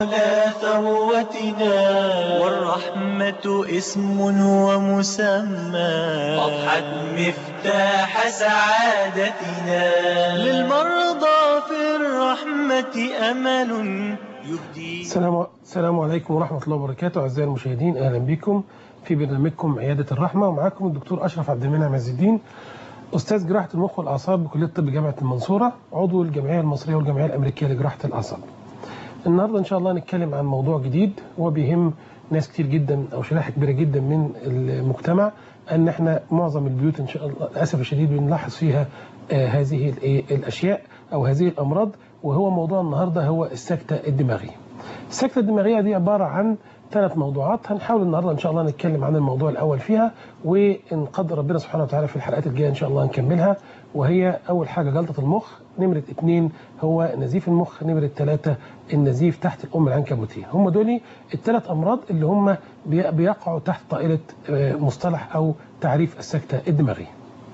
على ثروتنا والرحمة اسم ومسمى أضحت مفتاح سعادتنا للمرضى في الرحمة أمل يهدي السلام السلام عليكم ورحمة الله وبركاته أعزائي المشاهدين أهلا بكم في برنامجكم عيادة الرحمة ومعاكم الدكتور أشرف عبد المنعم عز الدين أستاذ جراحة المخ والأعصاب بكلية طب جامعة المنصورة عضو الجمعية المصرية والجمعية الأمريكية لجراحة الأعصاب النهاردة إن شاء الله نتكلم عن موضوع جديد وبيهم ناس كتير جدا أو شريحة كبيرة جدا من المجتمع أن احنا معظم البيوت إن شاء الله للأسف الشديد بنلاحظ فيها آه هذه الإيه الأشياء أو هذه الأمراض وهو موضوع النهاردة هو السكتة الدماغية السكتة الدماغية دي عبارة عن ثلاث موضوعات هنحاول النهارده ان شاء الله نتكلم عن الموضوع الاول فيها وان قدر ربنا سبحانه وتعالى في الحلقات الجايه ان شاء الله نكملها وهي اول حاجه جلطه المخ نمره اثنين هو نزيف المخ نمره ثلاثه النزيف تحت الام العنكبوتيه هم دول الثلاث امراض اللي هم بيقعوا تحت طائله مصطلح او تعريف السكته الدماغيه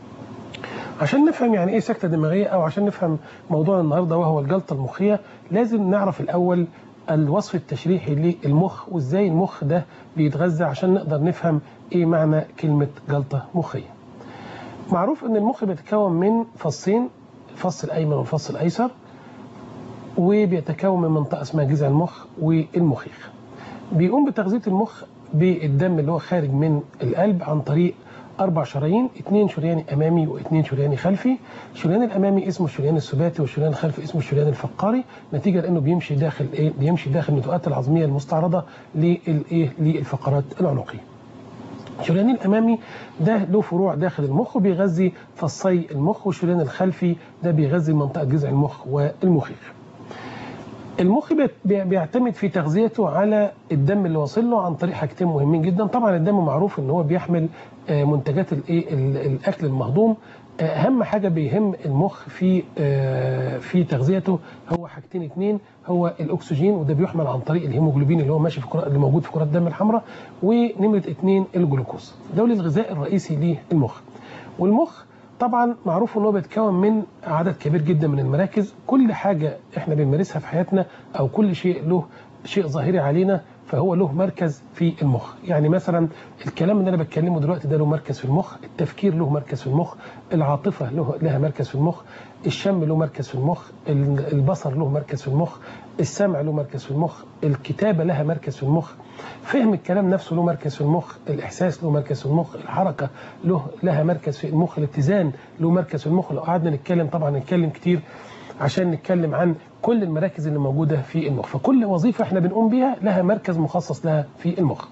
عشان نفهم يعني ايه سكته دماغيه او عشان نفهم موضوع النهارده وهو الجلطه المخيه لازم نعرف الاول الوصف التشريحي للمخ وازاي المخ ده بيتغذى عشان نقدر نفهم ايه معنى كلمة جلطة مخية معروف ان المخ بيتكون من فصين الفص الايمن والفص الايسر وبيتكون من منطقة اسمها جذع المخ والمخيخ بيقوم بتغذية المخ بالدم اللي هو خارج من القلب عن طريق اربع شرايين اثنين شريان امامي واثنين شريان خلفي الشريان الامامي اسمه الشريان السباتي والشريان الخلفي اسمه الشريان الفقاري نتيجه لانه بيمشي داخل ايه بيمشي داخل النتوءات العظميه المستعرضه للايه للفقرات العنقيه الشريان الامامي ده له فروع داخل المخ وبيغذي فصي المخ والشريان الخلفي ده بيغذي منطقه جذع المخ والمخيخ المخ بيعتمد في تغذيته على الدم اللي واصل له عن طريق حاجتين مهمين جدا طبعا الدم معروف ان هو بيحمل منتجات الايه الاكل المهضوم اهم حاجه بيهم المخ في في تغذيته هو حاجتين اتنين هو الاكسجين وده بيحمل عن طريق الهيموجلوبين اللي هو ماشي في اللي موجود في كرات الدم الحمراء ونمره اتنين الجلوكوز دول الغذاء الرئيسي للمخ والمخ طبعا معروف ان هو بيتكون من عدد كبير جدا من المراكز كل حاجه احنا بنمارسها في حياتنا او كل شيء له شيء ظاهري علينا فهو له مركز في المخ يعني مثلا الكلام اللي انا بتكلمه دلوقتي ده له مركز في المخ التفكير له مركز في المخ العاطفه له لها مركز في المخ الشم له مركز في المخ البصر له مركز في المخ السمع له مركز في المخ الكتابه لها مركز في المخ فهم الكلام نفسه له مركز في المخ الاحساس له مركز في المخ الحركه له لها مركز في المخ الاتزان له مركز في المخ لو قعدنا نتكلم طبعا نتكلم كتير عشان نتكلم عن كل المراكز اللي موجوده في المخ فكل وظيفه احنا بنقوم بيها لها مركز مخصص لها في المخ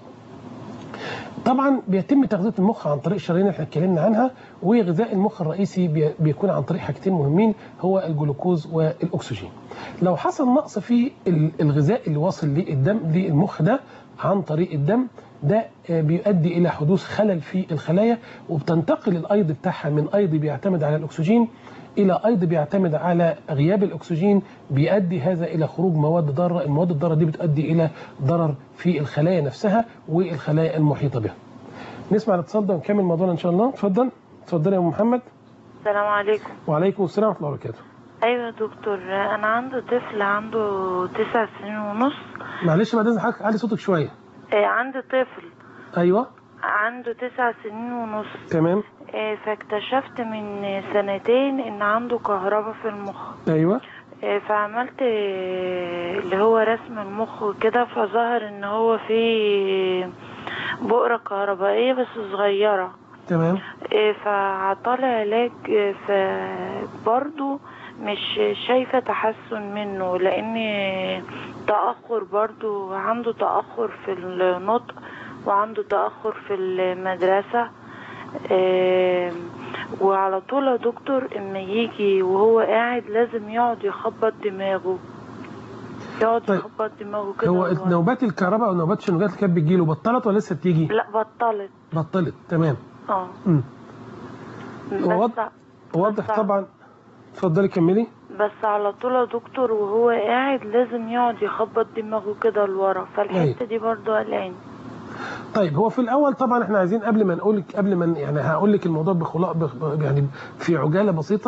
طبعا بيتم تغذيه المخ عن طريق الشرايين اللي احنا اتكلمنا عنها وغذاء المخ الرئيسي بيكون عن طريق حاجتين مهمين هو الجلوكوز والاكسجين لو حصل نقص في الغذاء اللي واصل للدم للمخ ده عن طريق الدم ده بيؤدي الى حدوث خلل في الخلايا وبتنتقل الايض بتاعها من ايض بيعتمد على الاكسجين الى ايض بيعتمد على غياب الاكسجين بيؤدي هذا الى خروج مواد ضاره، المواد الضاره دي بتؤدي الى ضرر في الخلايا نفسها والخلايا المحيطه بها. نسمع الاتصال ده ونكمل موضوعنا ان شاء الله، اتفضل اتفضل يا ام محمد. السلام عليكم. وعليكم السلام ورحمه الله وبركاته. ايوه يا دكتور انا عنده طفل عنده تسع سنين ونص. معلش بعد اذن حضرتك علي صوتك شويه. إيه عندي طفل. ايوه. عنده تسع سنين ونص. تمام. إيه فاكتشفت من سنتين ان عنده كهرباء في المخ ايوه إيه فعملت إيه اللي هو رسم المخ وكده فظهر ان هو في بؤرة كهربائية بس صغيرة تمام إيه فعطالي علاج فبرضه مش شايفة تحسن منه لان تأخر برضه عنده تأخر في النطق وعنده تأخر في المدرسة آه وعلى طول يا دكتور اما يجي وهو قاعد لازم يقعد يخبط دماغه يقعد طيب. يخبط دماغه كده هو وهو- نوبات الكهرباء او نوبات الشنجات اللي كانت بتجيله بطلت ولا لسه بتيجي؟ لا بطلت بطلت تمام اه امم بس واضح واضح بس- طبعا اتفضلي كملي بس على طول يا دكتور وهو قاعد لازم يقعد يخبط دماغه كده لورا فالحته أيوة. دي برضو قلقاني طيب هو في الاول طبعا احنا عايزين قبل ما نقول لك قبل ما يعني هقول لك الموضوع بخلاء بخ- يعني في عجاله بسيطه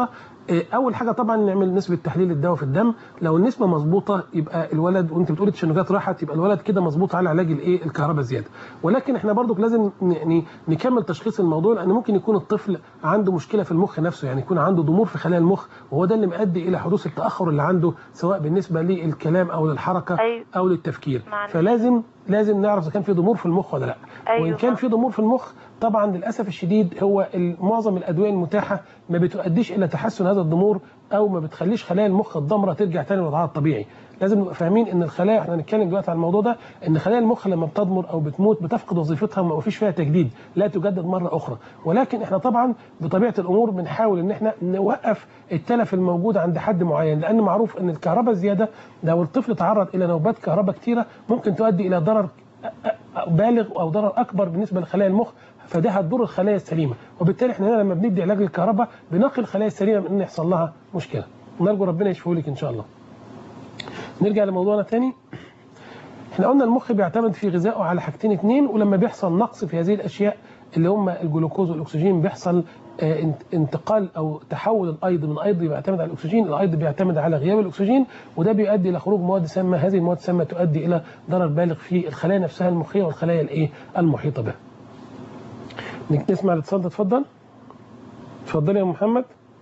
آه، اول حاجه طبعا نعمل نسبه تحليل الدواء في الدم لو النسبه مظبوطه يبقى الولد وانت بتقول التشنجات راحت يبقى الولد كده مظبوط على علاج الايه الكهرباء زياده ولكن احنا برضو لازم ن- ن- نكمل تشخيص الموضوع لان ممكن يكون الطفل عنده مشكله في المخ نفسه يعني يكون عنده ضمور في خلايا المخ وهو ده اللي مؤدي الى حدوث التاخر اللي عنده سواء بالنسبه للكلام او للحركه أيوة. او للتفكير معلش. فلازم لازم نعرف اذا كان في ضمور في المخ ولا لا أيوة. وان كان في ضمور في المخ طبعا للاسف الشديد هو ال- معظم الادويه المتاحه ما بتؤديش الى تحسن هذا الضمور او ما بتخليش خلايا المخ الضمره ترجع تاني لوضعها الطبيعي لازم نبقى فاهمين ان الخلايا احنا هنتكلم دلوقتي عن الموضوع ده ان خلايا المخ لما بتضمر او بتموت بتفقد وظيفتها وما فيش فيها تجديد لا تجدد مره اخرى ولكن احنا طبعا بطبيعه الامور بنحاول ان احنا نوقف التلف الموجود عند حد معين لان معروف ان الكهرباء الزياده لو الطفل تعرض الى نوبات كهرباء كتيره ممكن تؤدي الى ضرر بالغ او ضرر اكبر بالنسبه لخلايا المخ فده هتضر الخلايا السليمه وبالتالي احنا هنا لما بندي علاج للكهرباء بنقي الخلايا السليمه من ان يحصل لها مشكله ونرجو ربنا يشفيه لك ان شاء الله نرجع لموضوعنا تاني احنا قلنا المخ بيعتمد في غذائه على حاجتين اتنين ولما بيحصل نقص في هذه الاشياء اللي هم الجلوكوز والاكسجين بيحصل آه، انت- انتقال او تحول الايض من ايض بيعتمد على الاكسجين الايض بيعتمد على غياب الاكسجين وده بيؤدي الى خروج مواد سامه هذه المواد السامه تؤدي الى ضرر بالغ في الخلايا نفسها المخيه والخلايا الايه المحيطه بها نك- نسمع الاتصال ده اتفضل اتفضلي يا أم محمد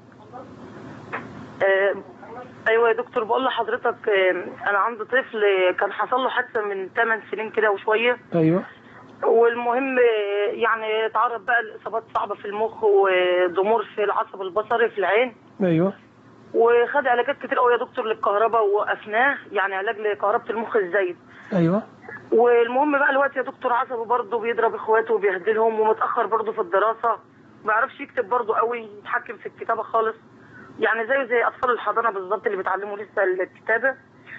آه، ايوه يا دكتور بقول لحضرتك آه، انا عندي طفل آه، كان حصل له حادثه من 8 سنين كده وشويه ايوه والمهم آه، يعني اتعرض بقى لاصابات صعبه في المخ وضمور في العصب البصري في العين ايوه وخد علاجات كتير قوي يا دكتور للكهرباء ووقفناه يعني علاج لكهرباء المخ الزايد ايوه والمهم بقى الوقت يا دكتور عصبه برضه بيضرب اخواته وبيهدلهم ومتاخر برضه في الدراسه ما بيعرفش يكتب برضه قوي يتحكم في الكتابه خالص يعني زيه زي اطفال الحضانه بالظبط اللي بيتعلموا لسه الكتابه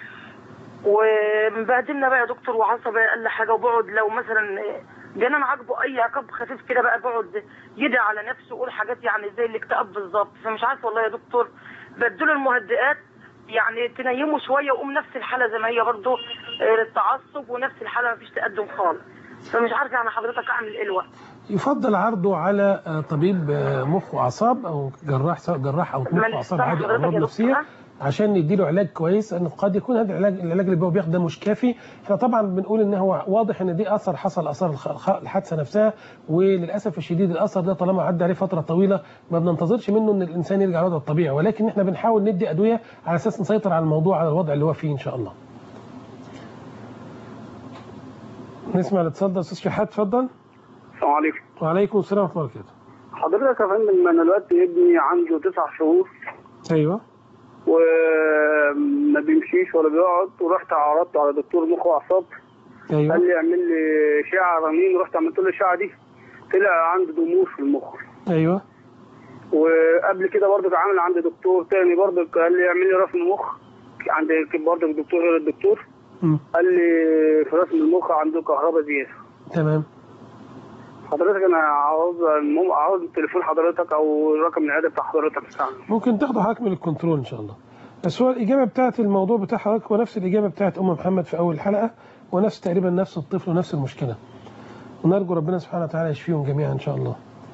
ومبهدلنا بقى يا دكتور وعصبي اقل حاجه وبقعد لو مثلا جنان عاجبه اي عقاب خفيف كده بقى بقعد يدعي على نفسه ويقول حاجات يعني زي الاكتئاب بالظبط فمش عارف والله يا دكتور بدله المهدئات يعني تنيمه شويه وقوم نفس الحاله زي ما هي برضه آه، التعصب ونفس الحاله مفيش تقدم خالص فمش عارف يعني حضرتك اعمل ايه الوقت يفضل عرضه على آه، طبيب آه، مخ واعصاب او جراح سواء جراح او مخ ماليش واعصاب سامع عادي او حضرتك امراض يا نفسيه دكتور. عشان نديله علاج كويس لان قد يكون هذا العلاج العلاج اللي هو بياخده ده مش كافي احنا طبعا بنقول ان هو واضح ان دي اثر حصل اثار الخ- الخ- الحادثه نفسها وللاسف الشديد الاثر ده طالما عدى عليه فتره طويله ما بننتظرش منه ان الانسان يرجع لوضعه الطبيعي ولكن احنا بنحاول ندي ادويه على اساس نسيطر على الموضوع على الوضع اللي هو فيه ان شاء الله نسمع الاتصال ده استاذ شحات اتفضل السلام عليكم وعليكم السلام ورحمه الله وبركاته حضرتك يا فندم انا دلوقتي ابني عنده تسع شهور ايوه وما بيمشيش ولا بيقعد ورحت عرضته على دكتور مخ واعصاب قال ايوه لي اعمل لي اشعه رنين رحت عملت له الاشعه دي طلع عنده ضمور في المخ ايوه وقبل كده برضه عامل عند دكتور تاني برضه قال لي اعمل لي رسم مخ عند برضه الدكتور غير الدكتور مم. قال لي في رسم المخ عنده كهرباء زياده تمام حضرتك انا عاوز المهم عاوز تليفون حضرتك او رقم العياده بتاع حضرتك بتاعنا ممكن تاخدوا حضرتك من الكنترول ان شاء الله بس هو الاجابه بتاعت الموضوع بتاع حضرتك هو نفس الاجابه بتاعت ام محمد في اول الحلقه ونفس تقريبا نفس الطفل ونفس المشكله ونرجو ربنا سبحانه وتعالى يشفيهم جميعا ان شاء الله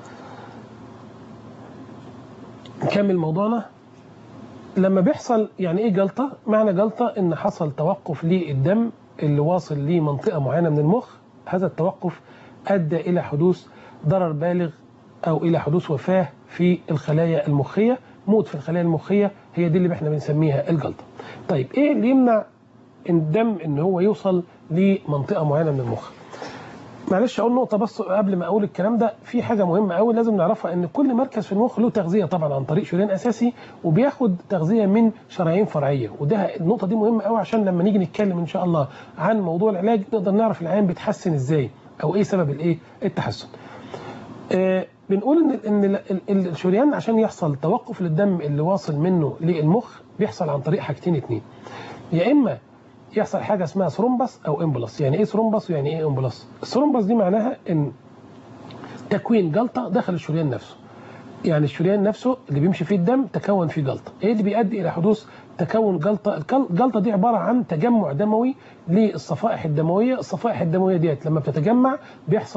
نكمل موضوعنا لما بيحصل يعني ايه جلطه معنى جلطه ان حصل توقف للدم اللي واصل لمنطقه معينه من المخ هذا التوقف ادى الى حدوث ضرر بالغ او الى حدوث وفاه في الخلايا المخيه موت في الخلايا المخيه هي دي اللي احنا بنسميها الجلطه طيب ايه اللي يمنع الدم ان هو يوصل لمنطقه معينه من المخ معلش اقول نقطه بس قبل ما اقول الكلام ده في حاجه مهمه قوي لازم نعرفها ان كل مركز في المخ له تغذيه طبعا عن طريق شريان اساسي وبياخد تغذيه من شرايين فرعيه وده النقطه دي مهمه قوي عشان لما نيجي نتكلم ان شاء الله عن موضوع العلاج نقدر نعرف العيان بيتحسن ازاي او ايه سبب الايه التحسن آه بنقول ان ان ال- ال- الشريان عشان يحصل توقف للدم اللي واصل منه للمخ بيحصل عن طريق حاجتين اتنين يا اما يحصل حاجه اسمها ثرومبس او امبولس يعني ايه ثرومبس ويعني ايه امبولس الثرومبس دي معناها ان تكوين جلطه داخل الشريان نفسه يعني الشريان نفسه اللي بيمشي فيه الدم تكون فيه جلطه ايه اللي بيؤدي الى حدوث تكون جلطه الجل- الجلطه دي عباره عن تجمع دموي للصفائح الدمويه الصفائح الدمويه ديت لما بتتجمع بيحصل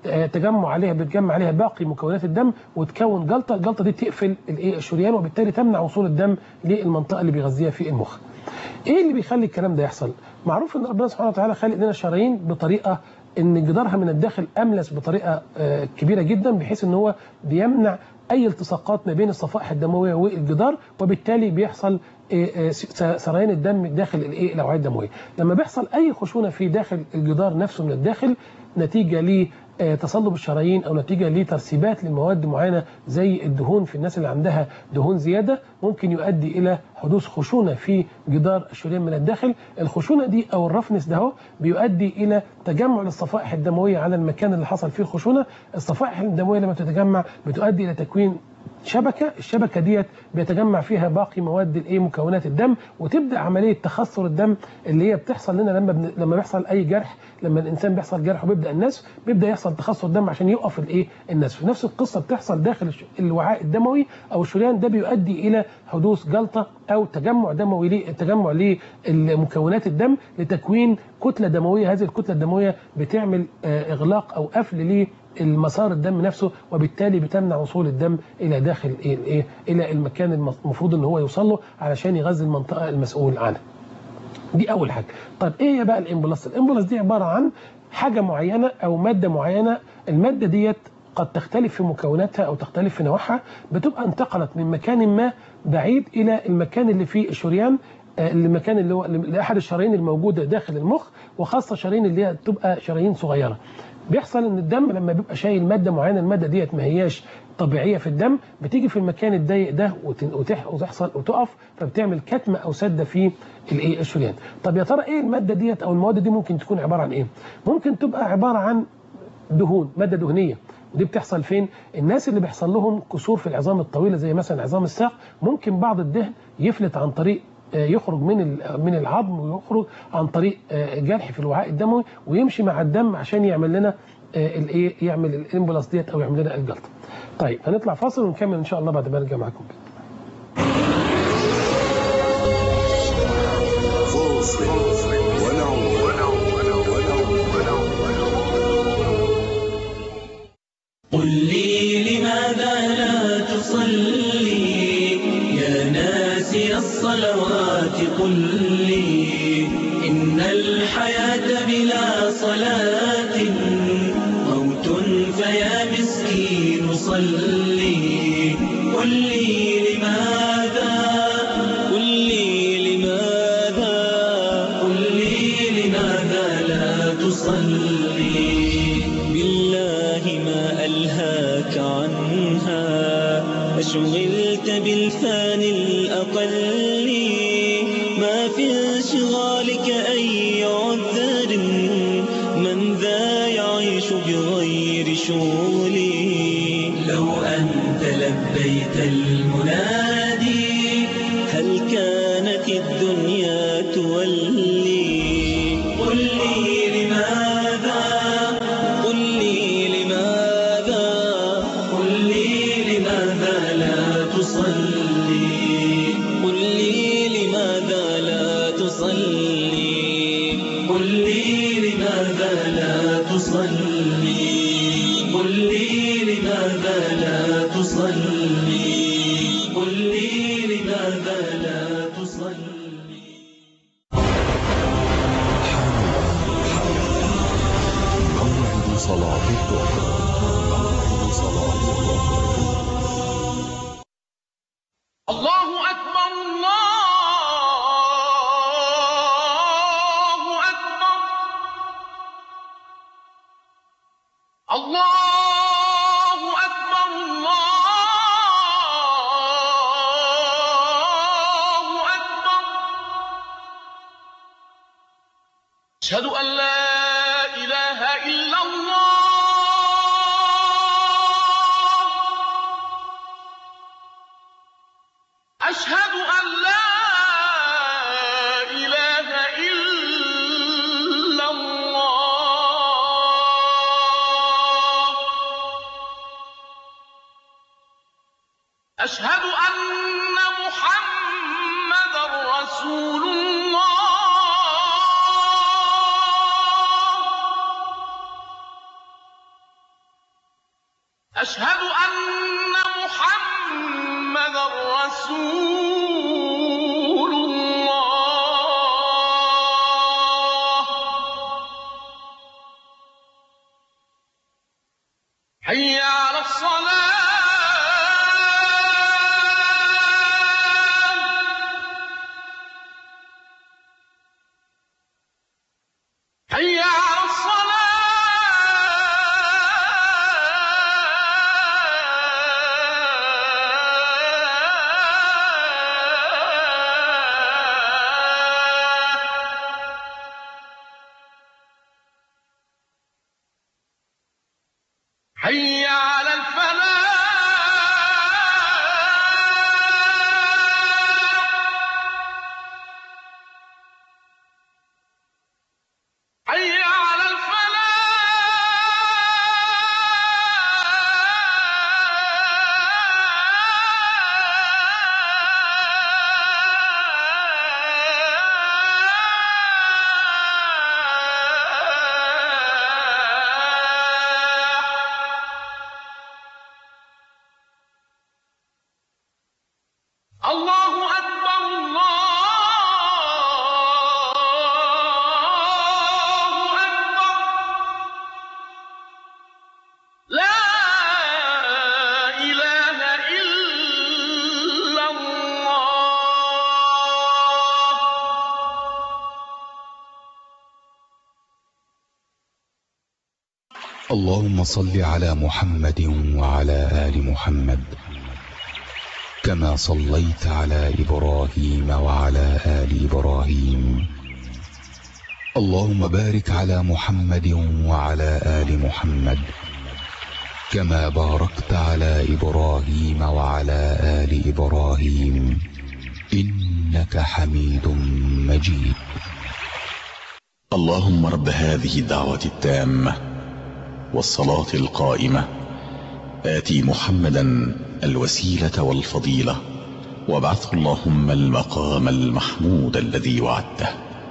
آه، تجمع عليها بتجمع عليها باقي مكونات الدم وتكون جلطه الجلطه دي تقفل الايه الشريان وبالتالي تمنع وصول الدم للمنطقه اللي بيغذيها في المخ ايه اللي بيخلي الكلام ده يحصل معروف ان ربنا سبحانه وتعالى خالق لنا الشرايين بطريقه ان جدارها من الداخل املس بطريقه آه، كبيره جدا بحيث ان هو بيمنع اي التصاقات ما بين الصفائح الدمويه والجدار وبالتالي بيحصل آه، آه، س- سريان الدم داخل الايه الاوعيه الدمويه لما بيحصل اي خشونه في داخل الجدار نفسه من الداخل نتيجه ل آه، تصلب الشرايين او نتيجه لترسيبات لمواد معينه زي الدهون في الناس اللي عندها دهون زياده ممكن يؤدي الى حدوث خشونه في جدار الشريان من الداخل الخشونه دي او الرفنس ده هو بيؤدي الى تجمع للصفائح الدمويه على المكان اللي حصل فيه الخشونه الصفائح الدمويه لما بتتجمع بتؤدي الى تكوين شبكه الشبكه ديت بيتجمع فيها باقي مواد الايه مكونات الدم وتبدا عمليه تخثر الدم اللي هي بتحصل لنا لما بن... لما بيحصل اي جرح لما الانسان بيحصل جرح وبيبدا النسف بيبدا يحصل تخثر دم عشان يوقف الايه النسف نفس القصه بتحصل داخل الش- الوعاء الدموي او الشريان ده بيؤدي الى حدوث جلطه او تجمع دموي ليه تجمع لمكونات الدم لتكوين كتله دمويه هذه الكتله الدمويه بتعمل آه، اغلاق او قفل المسار الدم نفسه وبالتالي بتمنع وصول الدم الى داخل ايه الايه الى المكان المفروض ان هو يوصل له علشان يغذي المنطقه المسؤول عنها دي اول حاجه طيب ايه هي بقى الامبولاس الامبولاس دي عباره عن حاجه معينه او ماده معينه الماده ديت قد تختلف في مكوناتها او تختلف في نوعها بتبقى انتقلت من مكان ما بعيد الى المكان اللي فيه الشريان آه، المكان اللي هو لاحد الشرايين الموجوده داخل المخ وخاصه الشرايين اللي هي بتبقى شرايين صغيره بيحصل ان الدم لما بيبقى شايل ماده معينه الماده ديت ما هياش طبيعيه في الدم بتيجي في المكان الضيق ده وتن- وتح- وتحصل وتقف فبتعمل كتمه او سده في الايه الشريان طب يا ترى ايه الماده ديت او المواد دي ممكن تكون عباره عن ايه ممكن تبقى عباره عن دهون ماده دهنيه ودي بتحصل فين الناس اللي بيحصل لهم كسور في العظام الطويله زي مثلا عظام الساق ممكن بعض الدهن يفلت عن طريق آه، يخرج من ال- من العظم ويخرج عن طريق آه، جرح في الوعاء الدموي ويمشي مع الدم عشان يعمل لنا آه، الايه يعمل الامبولاس ديت او يعمل لنا الجلطه. طيب هنطلع فاصل ونكمل ان شاء الله بعد ما نرجع معاكم قل لي لماذا لا تصلي يا ناسي الصلوات قل لي إن الحياة بلا صلاة موت فيا مسكين صلي قل لي لماذا قل لي لماذا قل لي لماذا لا تصلي بالله ما ألهاك عنها أشغلت بالفان الأقل ما في انشغالك أي عذر من ذا يعيش بغير شغلي لو أنت لبيت المنادي هل كانت الدنيا تولي قل لي لماذا قل لي لماذا قل لي لماذا لا تصلي قل لي لماذا لا تصلي قل لي لماذا لا تصلي قل لي لماذا لا تصلي قل لي لماذا لا تصلي موعد صلاة الظهر موعد صلاة الظهر الله أكبر الله أكبر الله أكبر الله أكبر أشهد أن لا إله إلا الله أشهد أن لا إله إلا الله أشهد أن محمدا رسول الله أشهد أن محمدا رسول الله حي على الصلاة حي على الصلاة حي على الفلاح حي على الفلاح الله أكبر الله أكبر لا إله إلا الله اللهم صل على محمد وعلى آل محمد كما صليت على إبراهيم وعلى آل إبراهيم اللهم بارك على محمد وعلى آل محمد كما باركت على إبراهيم وعلى آل إبراهيم إنك حميد مجيد اللهم رب هذه الدعوة التامة والصلاة القائمة آتي محمدا الوسيلة والفضيلة وابعثه اللهم المقام المحمود الذي وعدته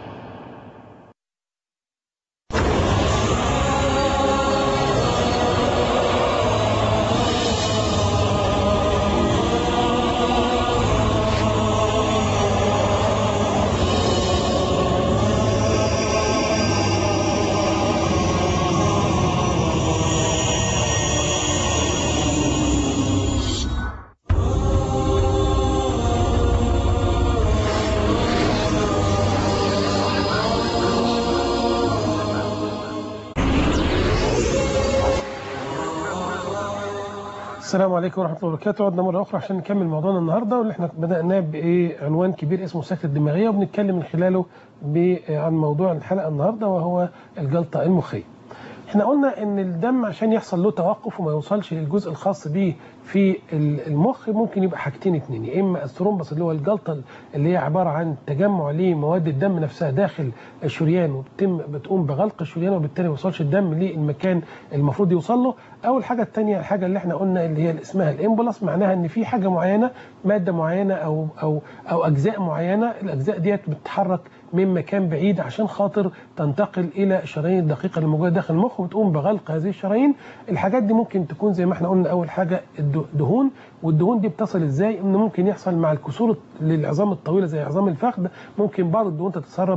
السلام عليكم ورحمه الله وبركاته عدنا مره اخرى عشان نكمل موضوعنا النهارده واللي احنا بداناه بايه عنوان كبير اسمه السكته الدماغيه وبنتكلم من خلاله ب- عن موضوع الحلقه النهارده وهو الجلطه المخيه. احنا قلنا ان الدم عشان يحصل له توقف وما يوصلش للجزء الخاص بيه في ال- المخ ممكن يبقى حاجتين اتنين يا اما الثرومبس اللي هو الجلطه اللي هي عباره عن تجمع لمواد الدم نفسها داخل الشريان وبتم بتقوم بغلق الشريان وبالتالي ما يوصلش الدم للمكان المفروض يوصل له او الحاجه الثانيه الحاجه اللي احنا قلنا اللي هي اسمها الامبولاس معناها ان في حاجه معينه ماده معينه او او او اجزاء معينه الاجزاء ديت بتتحرك من مكان بعيد عشان خاطر تنتقل الى الشرايين الدقيقه اللي موجوده داخل المخ وتقوم بغلق هذه الشرايين الحاجات دي ممكن تكون زي ما احنا قلنا اول حاجه الد- دهون والدهون دي بتصل ازاي ان ممكن يحصل مع الكسور للعظام الطويله زي عظام الفخذ ممكن بعض الدهون تتسرب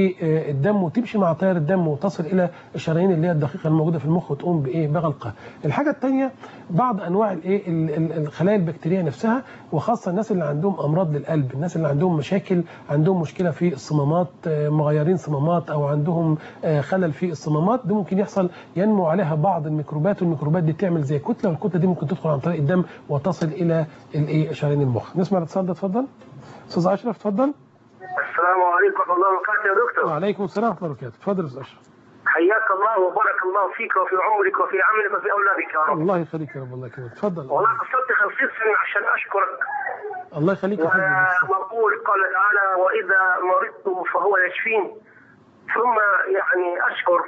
للدم وتمشي مع تيار الدم وتصل الى الشرايين اللي هي الدقيقه الموجوده في المخ وتقوم بايه بغلقها الحاجه الثانيه بعض انواع الايه ال- ال- الخلايا البكتيريه نفسها وخاصه الناس اللي عندهم امراض للقلب الناس اللي عندهم مشاكل عندهم مشكله في الصمامات آه، مغيرين صمامات او عندهم آه، خلل في الصمامات ده ممكن يحصل ينمو عليها بعض الميكروبات والميكروبات دي تعمل زي كتله والكتله دي ممكن تدخل عن طريق الدم وتصل الى الايه شرايين المخ نسمع الاتصال ده اتفضل استاذ اشرف اتفضل السلام عليكم ورحمه الله وبركاته يا دكتور وعليكم السلام ورحمه الله وبركاته اتفضل يا استاذ اشرف حياك الله وبارك الله فيك وفي عمرك وفي عملك وفي اولادك يا رب الله يخليك يا رب الله يكرمك اتفضل والله قصدت 50 سنه عشان اشكرك الله يخليك يا حبيبي وأقول قال تعالى وإذا مرضت فهو يشفين ثم يعني أشكر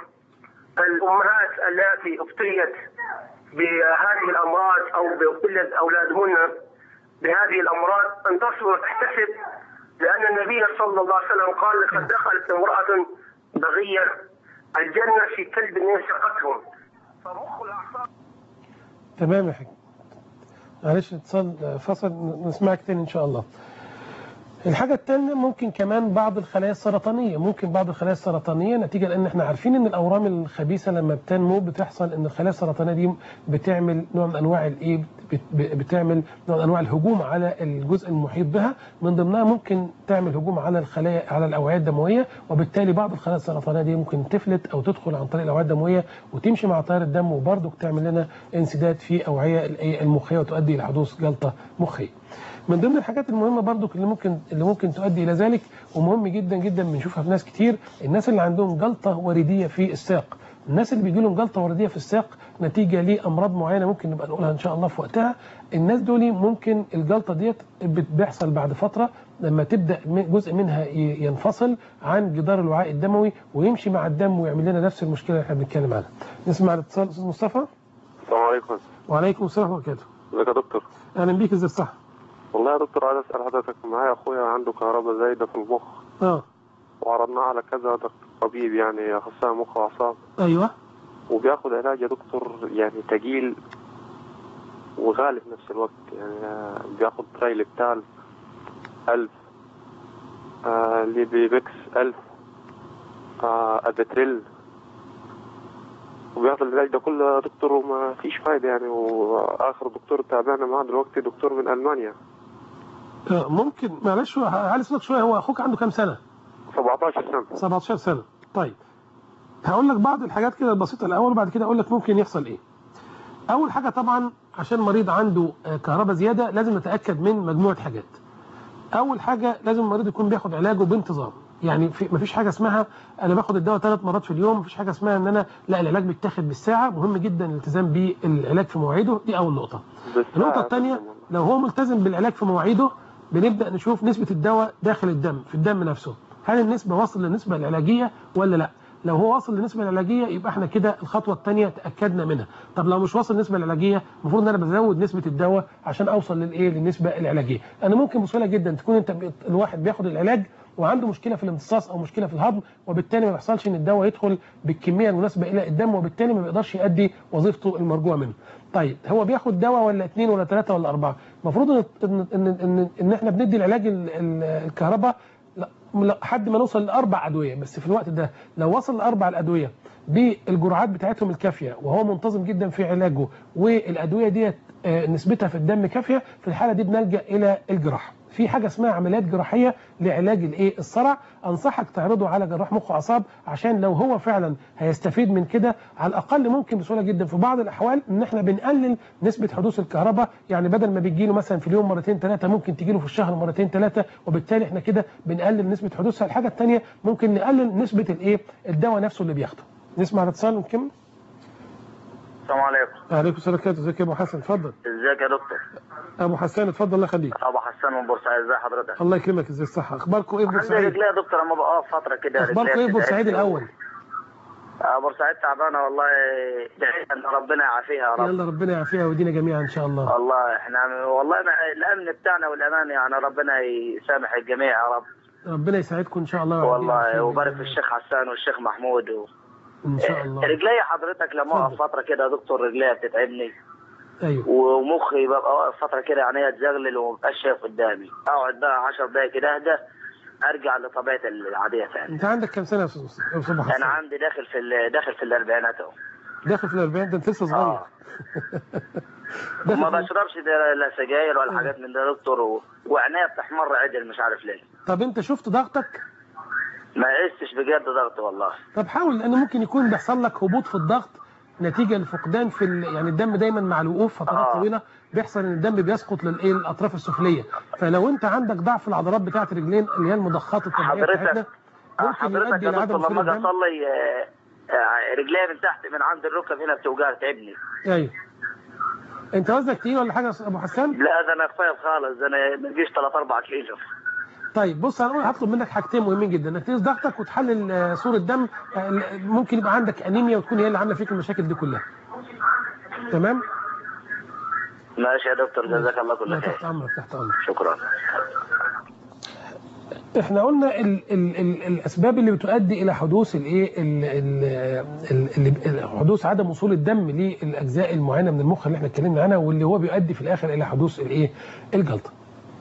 الأمهات التي ابتليت بهذه الأمراض أو ابتلت أولادهن بهذه الأمراض أن تصبر وتحتسب لأن النبي صلى الله عليه وسلم قال لقد دخلت امرأة بغية الجنة في كلب سقتهم فمخ الأعصاب تمام يا حاج معلش اتصال فصل نسمعك تاني ان شاء الله الحاجة التانية ممكن كمان بعض الخلايا السرطانية ممكن بعض الخلايا السرطانية نتيجة لأن احنا عارفين إن الأورام الخبيثة لما بتنمو بتحصل إن الخلايا السرطانية دي بتعمل نوع من أنواع الإيه بت- بتعمل نوع من أنواع الهجوم على الجزء المحيط بها من ضمنها ممكن تعمل هجوم على الخلايا على الأوعية الدموية وبالتالي بعض الخلايا السرطانية دي ممكن تفلت أو تدخل عن طريق الأوعية الدموية وتمشي مع تيار الدم وبرضه تعمل لنا انسداد في أوعية الإيه المخية وتؤدي إلى حدوث جلطة مخية. من ضمن الحاجات المهمه برضو اللي ممكن اللي ممكن تؤدي الى ذلك ومهم جدا جدا بنشوفها في ناس كتير الناس اللي عندهم جلطه وريديه في الساق الناس اللي بيجي لهم جلطه ورديه في الساق نتيجه لامراض معينه ممكن نبقى نقولها ان شاء الله في وقتها الناس دول ممكن الجلطه ديت بت- بيحصل بعد فتره لما تبدا من- جزء منها ي- ينفصل عن جدار الوعاء الدموي ويمشي مع الدم ويعمل لنا نفس المشكله اللي احنا بنتكلم عنها نسمع الاتصال استاذ مصطفى السلام عليكم وعليكم السلام ورحمه الله وبركاته ازيك يا دكتور اهلا بيك ازي الصحه والله يا دكتور عايز اسال حضرتك معايا اخويا عنده كهرباء زايده في المخ اه وعرضناه على كذا دكتور طبيب يعني اخصائي مخ واعصاب ايوه وبياخد علاج يا دكتور يعني تقيل وغالي في نفس الوقت يعني آه، بياخد ترايل بتاع ألف آه ليبيبكس ألف آه أدتريل وبياخد العلاج ده كله يا دكتور وما فيش فايدة يعني وآخر دكتور تابعنا معاه دلوقتي دكتور من ألمانيا آه، ممكن معلش هو علي صوتك شويه هو اخوك عنده كام سنه 17 سنة 17 سنه طيب هقول لك بعض الحاجات كده البسيطه الاول وبعد كده اقول لك ممكن يحصل ايه اول حاجه طبعا عشان مريض عنده آه، كهرباء زياده لازم نتاكد من مجموعه حاجات اول حاجه لازم المريض يكون بياخد علاجه بانتظام يعني في مفيش حاجه اسمها انا باخد الدواء ثلاث مرات في اليوم مفيش حاجه اسمها ان انا لا العلاج بيتاخد بالساعه مهم جدا الالتزام بالعلاج في مواعيده دي اول نقطه النقطة الثانية لو هو ملتزم بالعلاج في مواعيده بنبدأ نشوف نسبة الدواء داخل الدم في الدم نفسه هل النسبة واصل للنسبة العلاجية ولا لا لو هو واصل للنسبة العلاجية يبقى احنا كده الخطوة الثانية تأكدنا منها طب لو مش واصل للنسبة العلاجية المفروض ان انا بزود نسبة الدواء عشان اوصل للايه للنسبة العلاجية انا ممكن بسهولة جدا تكون انت ب- الواحد بياخد العلاج وعنده مشكله في الامتصاص او مشكله في الهضم وبالتالي ما بيحصلش ان الدواء يدخل بالكميه المناسبه الى الدم وبالتالي ما بيقدرش يؤدي وظيفته المرجوه منه. طيب هو بياخد دواء ولا اثنين ولا ثلاثه ولا اربعه؟ المفروض ان ان ان, إن, إن احنا بندي العلاج ال- ال- الكهرباء لا- لحد ما نوصل لاربع ادويه بس في الوقت ده لو وصل لاربع الادويه بالجرعات بتاعتهم الكافيه وهو منتظم جدا في علاجه والادويه ديت آه، نسبتها في الدم كافيه في الحاله دي بنلجا الى الجراحه. في حاجه اسمها عمليات جراحيه لعلاج الايه الصرع انصحك تعرضه على جراح مخ واعصاب عشان لو هو فعلا هيستفيد من كده على الاقل ممكن بسهوله جدا في بعض الاحوال ان احنا بنقلل نسبه حدوث الكهرباء يعني بدل ما بيجي له مثلا في اليوم مرتين ثلاثه ممكن تجي له في الشهر مرتين ثلاثه وبالتالي احنا كده بنقلل نسبه حدوثها الحاجه الثانيه ممكن نقلل نسبه الايه الدواء نفسه اللي بياخده نسمع الاتصال ونكمل السلام عليكم عليكم السلام ورحمه الله ازيك يا ابو حسن اتفضل ازيك يا دكتور ابو حسان اتفضل الله يخليك ابو حسان من بورسعيد ازي حضرتك الله يكرمك ازي الصحه اخباركم ايه في عندي بورسعيد رجلي يا دكتور اما بقف فتره كده اخباركم رجليا ايه في بورسعيد بتتعبني. الاول آه، بورسعيد تعبانه والله دعي ان ربنا يعافيها يا رب يلا ربنا يعافيها ويدينا جميعا ان شاء الله والله احنا والله ما الامن بتاعنا والامان يعني ربنا يسامح الجميع يا رب ربنا يسعدكم ان شاء الله ويعافينا والله خير وبارك في بإذن الشيخ حسان والشيخ محمود و... الله. ان شاء الله رجلي حضرتك لما اقف فتره كده يا دكتور رجلي بتتعبني ايوه ومخي ببقى واقف فتره كده عينيا تزغلل ومبقاش شايف قدامي اقعد بقى 10 دقايق كده اهدى ارجع لطبيعتي العاديه ثاني انت عندك كام سنه يا استاذ مصطفى؟ يا استاذ أبو انا حسن عندي داخل في ال- داخل في الاربعينات اهو داخل في الاربعين ده انت لسه صغير اه وما بشربش ده لا سجاير ولا حاجات من ده يا دكتور و... وعينيا بتحمر عدل مش عارف ليه طب انت شفت ضغطك ما قستش بجد ضغط والله طب حاول لان ممكن يكون بيحصل لك هبوط في الضغط نتيجه لفقدان في ال... يعني الدم دايما مع الوقوف فترات آه. طويله بيحصل ان الدم بيسقط للايه الاطراف السفليه فلو انت عندك ضعف في العضلات بتاعه الرجلين اللي هي المضخات الطبيعيه حضرتك بتاعتنا آه، ممكن حضرتك يؤدي يا لعدم دكتور وصول لما اجي الدم اصلي آه، آه، رجليا من تحت من عند الركب هنا بتوجع تعبني ايوه انت وزنك تقيل ولا حاجه يا أستاذ ابو حسان؟ لا ده انا خفيف خالص ده انا ما تجيش 3 4 كيلو طيب بص انا هطلب منك حاجتين مهمين جدا انك تقيس ضغطك وتحلل آه، صوره دم آه، ممكن يبقى عندك انيميا وتكون هي اللي عامله فيك المشاكل دي كلها تمام ماشي يا دكتور جزاك الله كل لا خير تحت امرك تحت امرك شكرا احنا قلنا ال ال ال الاسباب اللي بتؤدي الى حدوث الايه ال- ال- ال- ال- حدوث عدم وصول الدم للاجزاء المعينه من المخ اللي احنا اتكلمنا عنها واللي هو بيؤدي في الاخر الى حدوث الايه الجلطه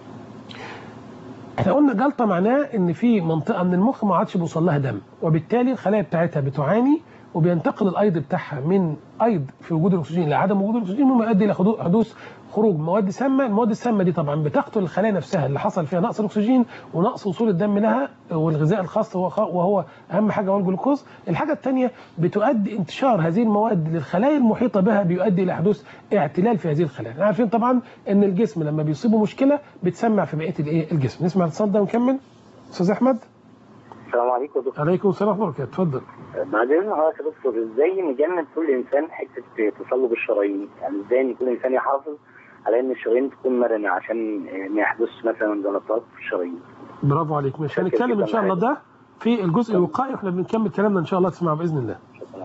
احنا قلنا جلطه معناه ان في منطقه من المخ ما عادش بيوصل لها دم وبالتالي الخلايا بتاعتها بتعاني وبينتقل الايض بتاعها من ايض في وجود الاكسجين لعدم وجود الاكسجين مما يؤدي الى حدو- حدوث خروج مواد سامه، المواد السامه دي طبعا بتقتل الخلايا نفسها اللي حصل فيها نقص الاكسجين ونقص وصول الدم لها والغذاء الخاص هو خ- وهو اهم حاجه هو الجلوكوز، الحاجه الثانيه بتؤدي انتشار هذه المواد للخلايا المحيطه بها بيؤدي الى حدوث اعتلال في هذه الخلايا، احنا عارفين طبعا ان الجسم لما بيصيبه مشكله بتسمع في بقيه الايه الجسم، نسمع الاتصال ده ونكمل. استاذ احمد السلام عليكم يا دكتور عليكم السلام ورحمه الله وبركاته اتفضل. بعدين حضرتك يا دكتور ازاي نجنب كل انسان حته تصلب الشرايين يعني ازاي ان كل انسان يحافظ على ان الشرايين تكون مرنه عشان ما يحدث مثلا جلطات في الشرايين برافو عليك مش هنتكلم ان شاء الله ده في الجزء الوقائي واحنا بنكمل كلامنا ان شاء الله تسمعه باذن الله.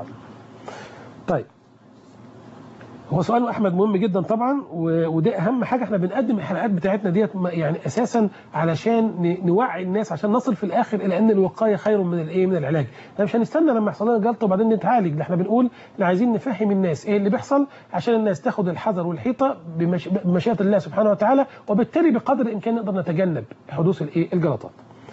طيب هو سؤال احمد مهم جدا طبعا و- وده اهم حاجه احنا بنقدم الحلقات بتاعتنا ديت م- يعني اساسا علشان ن- نوعي الناس عشان نصل في الاخر الى ان الوقايه خير من الايه من العلاج احنا مش هنستنى لما يحصل لنا جلطه وبعدين نتعالج ده احنا بنقول احنا عايزين نفهم الناس ايه اللي بيحصل عشان الناس تاخد الحذر والحيطه بمش... بمشيئه الله سبحانه وتعالى وبالتالي بقدر الامكان نقدر نتجنب حدوث الايه الجلطات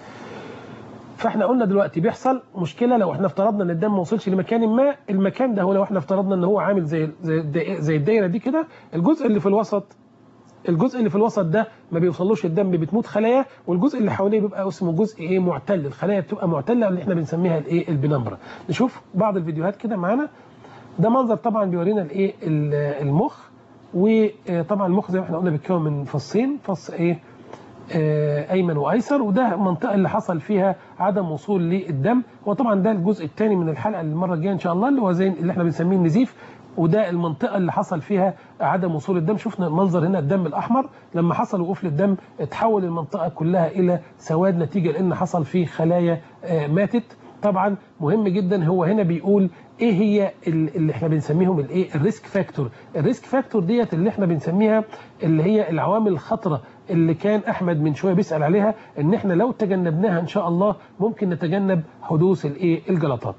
فاحنا قلنا دلوقتي بيحصل مشكله لو احنا افترضنا ان الدم ما وصلش لمكان ما المكان ده هو لو احنا افترضنا ان هو عامل زي زي زي الدايره دي كده الجزء اللي في الوسط الجزء اللي في الوسط ده ما بيوصلوش الدم بتموت خلايا والجزء اللي حواليه بيبقى اسمه جزء ايه معتل الخلايا بتبقى معتله اللي احنا بنسميها الايه البنمبره نشوف بعض الفيديوهات كده معانا ده منظر طبعا بيورينا الايه ال- المخ وطبعا المخ زي ما احنا قلنا بيتكون من فصين فص ايه آه، ايمن وايسر وده المنطقه اللي حصل فيها عدم وصول للدم وطبعا ده الجزء الثاني من الحلقه المره الجايه ان شاء الله اللي هو زي اللي احنا بنسميه النزيف وده المنطقه اللي حصل فيها عدم وصول الدم شفنا المنظر هنا الدم الاحمر لما حصل وقوف للدم اتحول المنطقه كلها الى سواد نتيجه لان حصل فيه خلايا آه، ماتت طبعا مهم جدا هو هنا بيقول ايه هي ال- اللي احنا بنسميهم الايه الريسك فاكتور الريسك فاكتور ديت اللي احنا بنسميها اللي هي العوامل الخطره اللي كان احمد من شويه بيسال عليها ان احنا لو تجنبناها ان شاء الله ممكن نتجنب حدوث الايه الجلطات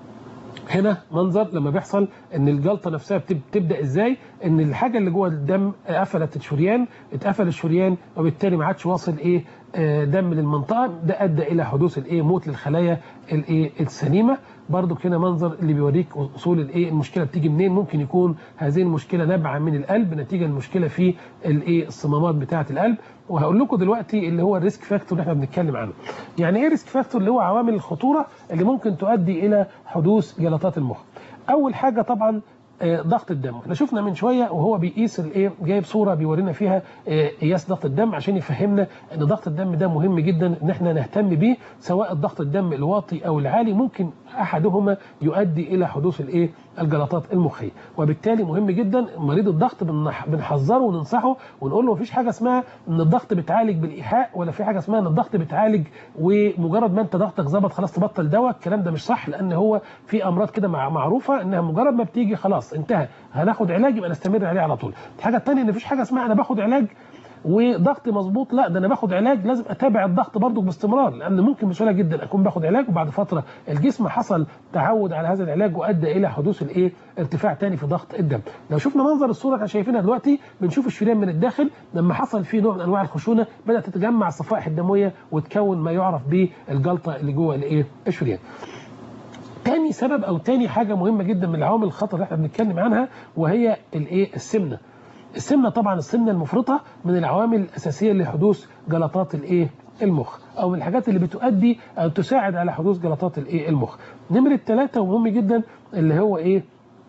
هنا منظر لما بيحصل ان الجلطه نفسها بتب- بتبدا ازاي ان الحاجه اللي جوه الدم قفلت الشريان اتقفل الشريان وبالتالي ما عادش واصل ايه آه، دم للمنطقه ده ادى الى حدوث الايه موت للخلايا الايه السليمه برضو هنا منظر اللي بيوريك اصول الايه المشكله بتيجي منين ممكن يكون هذه المشكله نابعه من القلب نتيجه المشكله في الايه الصمامات بتاعه القلب وهقول لكم دلوقتي اللي هو الريسك فاكتور اللي احنا بنتكلم عنه يعني ايه ريسك فاكتور اللي هو عوامل الخطوره اللي ممكن تؤدي الى حدوث جلطات المخ اول حاجه طبعا آه، ضغط الدم احنا شفنا من شويه وهو بيقيس الايه جايب صوره بيورينا فيها آه، قياس ضغط الدم عشان يفهمنا ان ضغط الدم ده مهم جدا ان احنا نهتم بيه سواء الضغط الدم الواطي او العالي ممكن احدهما يؤدي الى حدوث الايه الجلطات المخيه وبالتالي مهم جدا مريض الضغط بنح- بنحذره وننصحه ونقول له مفيش حاجه اسمها ان الضغط بتعالج بالايحاء ولا في حاجه اسمها ان الضغط بتعالج ومجرد ما انت ضغطك ظبط خلاص تبطل دواء الكلام ده مش صح لان هو في امراض كده مع- معروفه انها مجرد ما بتيجي خلاص انتهى هناخد علاج يبقى نستمر عليه على طول الحاجه الثانيه ان مفيش حاجه اسمها انا باخد علاج وضغطي مظبوط لا ده انا باخد علاج لازم اتابع الضغط برضه باستمرار لان ممكن بسهوله جدا اكون باخد علاج وبعد فتره الجسم حصل تعود على هذا العلاج وادى الى حدوث الايه ارتفاع تاني في ضغط الدم لو شفنا منظر الصوره احنا شايفينها دلوقتي بنشوف الشريان من الداخل لما حصل فيه نوع من انواع الخشونه بدات تتجمع الصفائح الدمويه وتكون ما يعرف بالجلطه اللي جوه الايه الشريان تاني سبب او تاني حاجه مهمه جدا من العوامل الخطر اللي احنا بنتكلم عنها وهي الايه السمنه السمنه طبعا السمنه المفرطه من العوامل الاساسيه لحدوث جلطات الايه المخ او من الحاجات اللي بتؤدي او تساعد على حدوث جلطات الايه المخ نمره ثلاثة ومهم جدا اللي هو ايه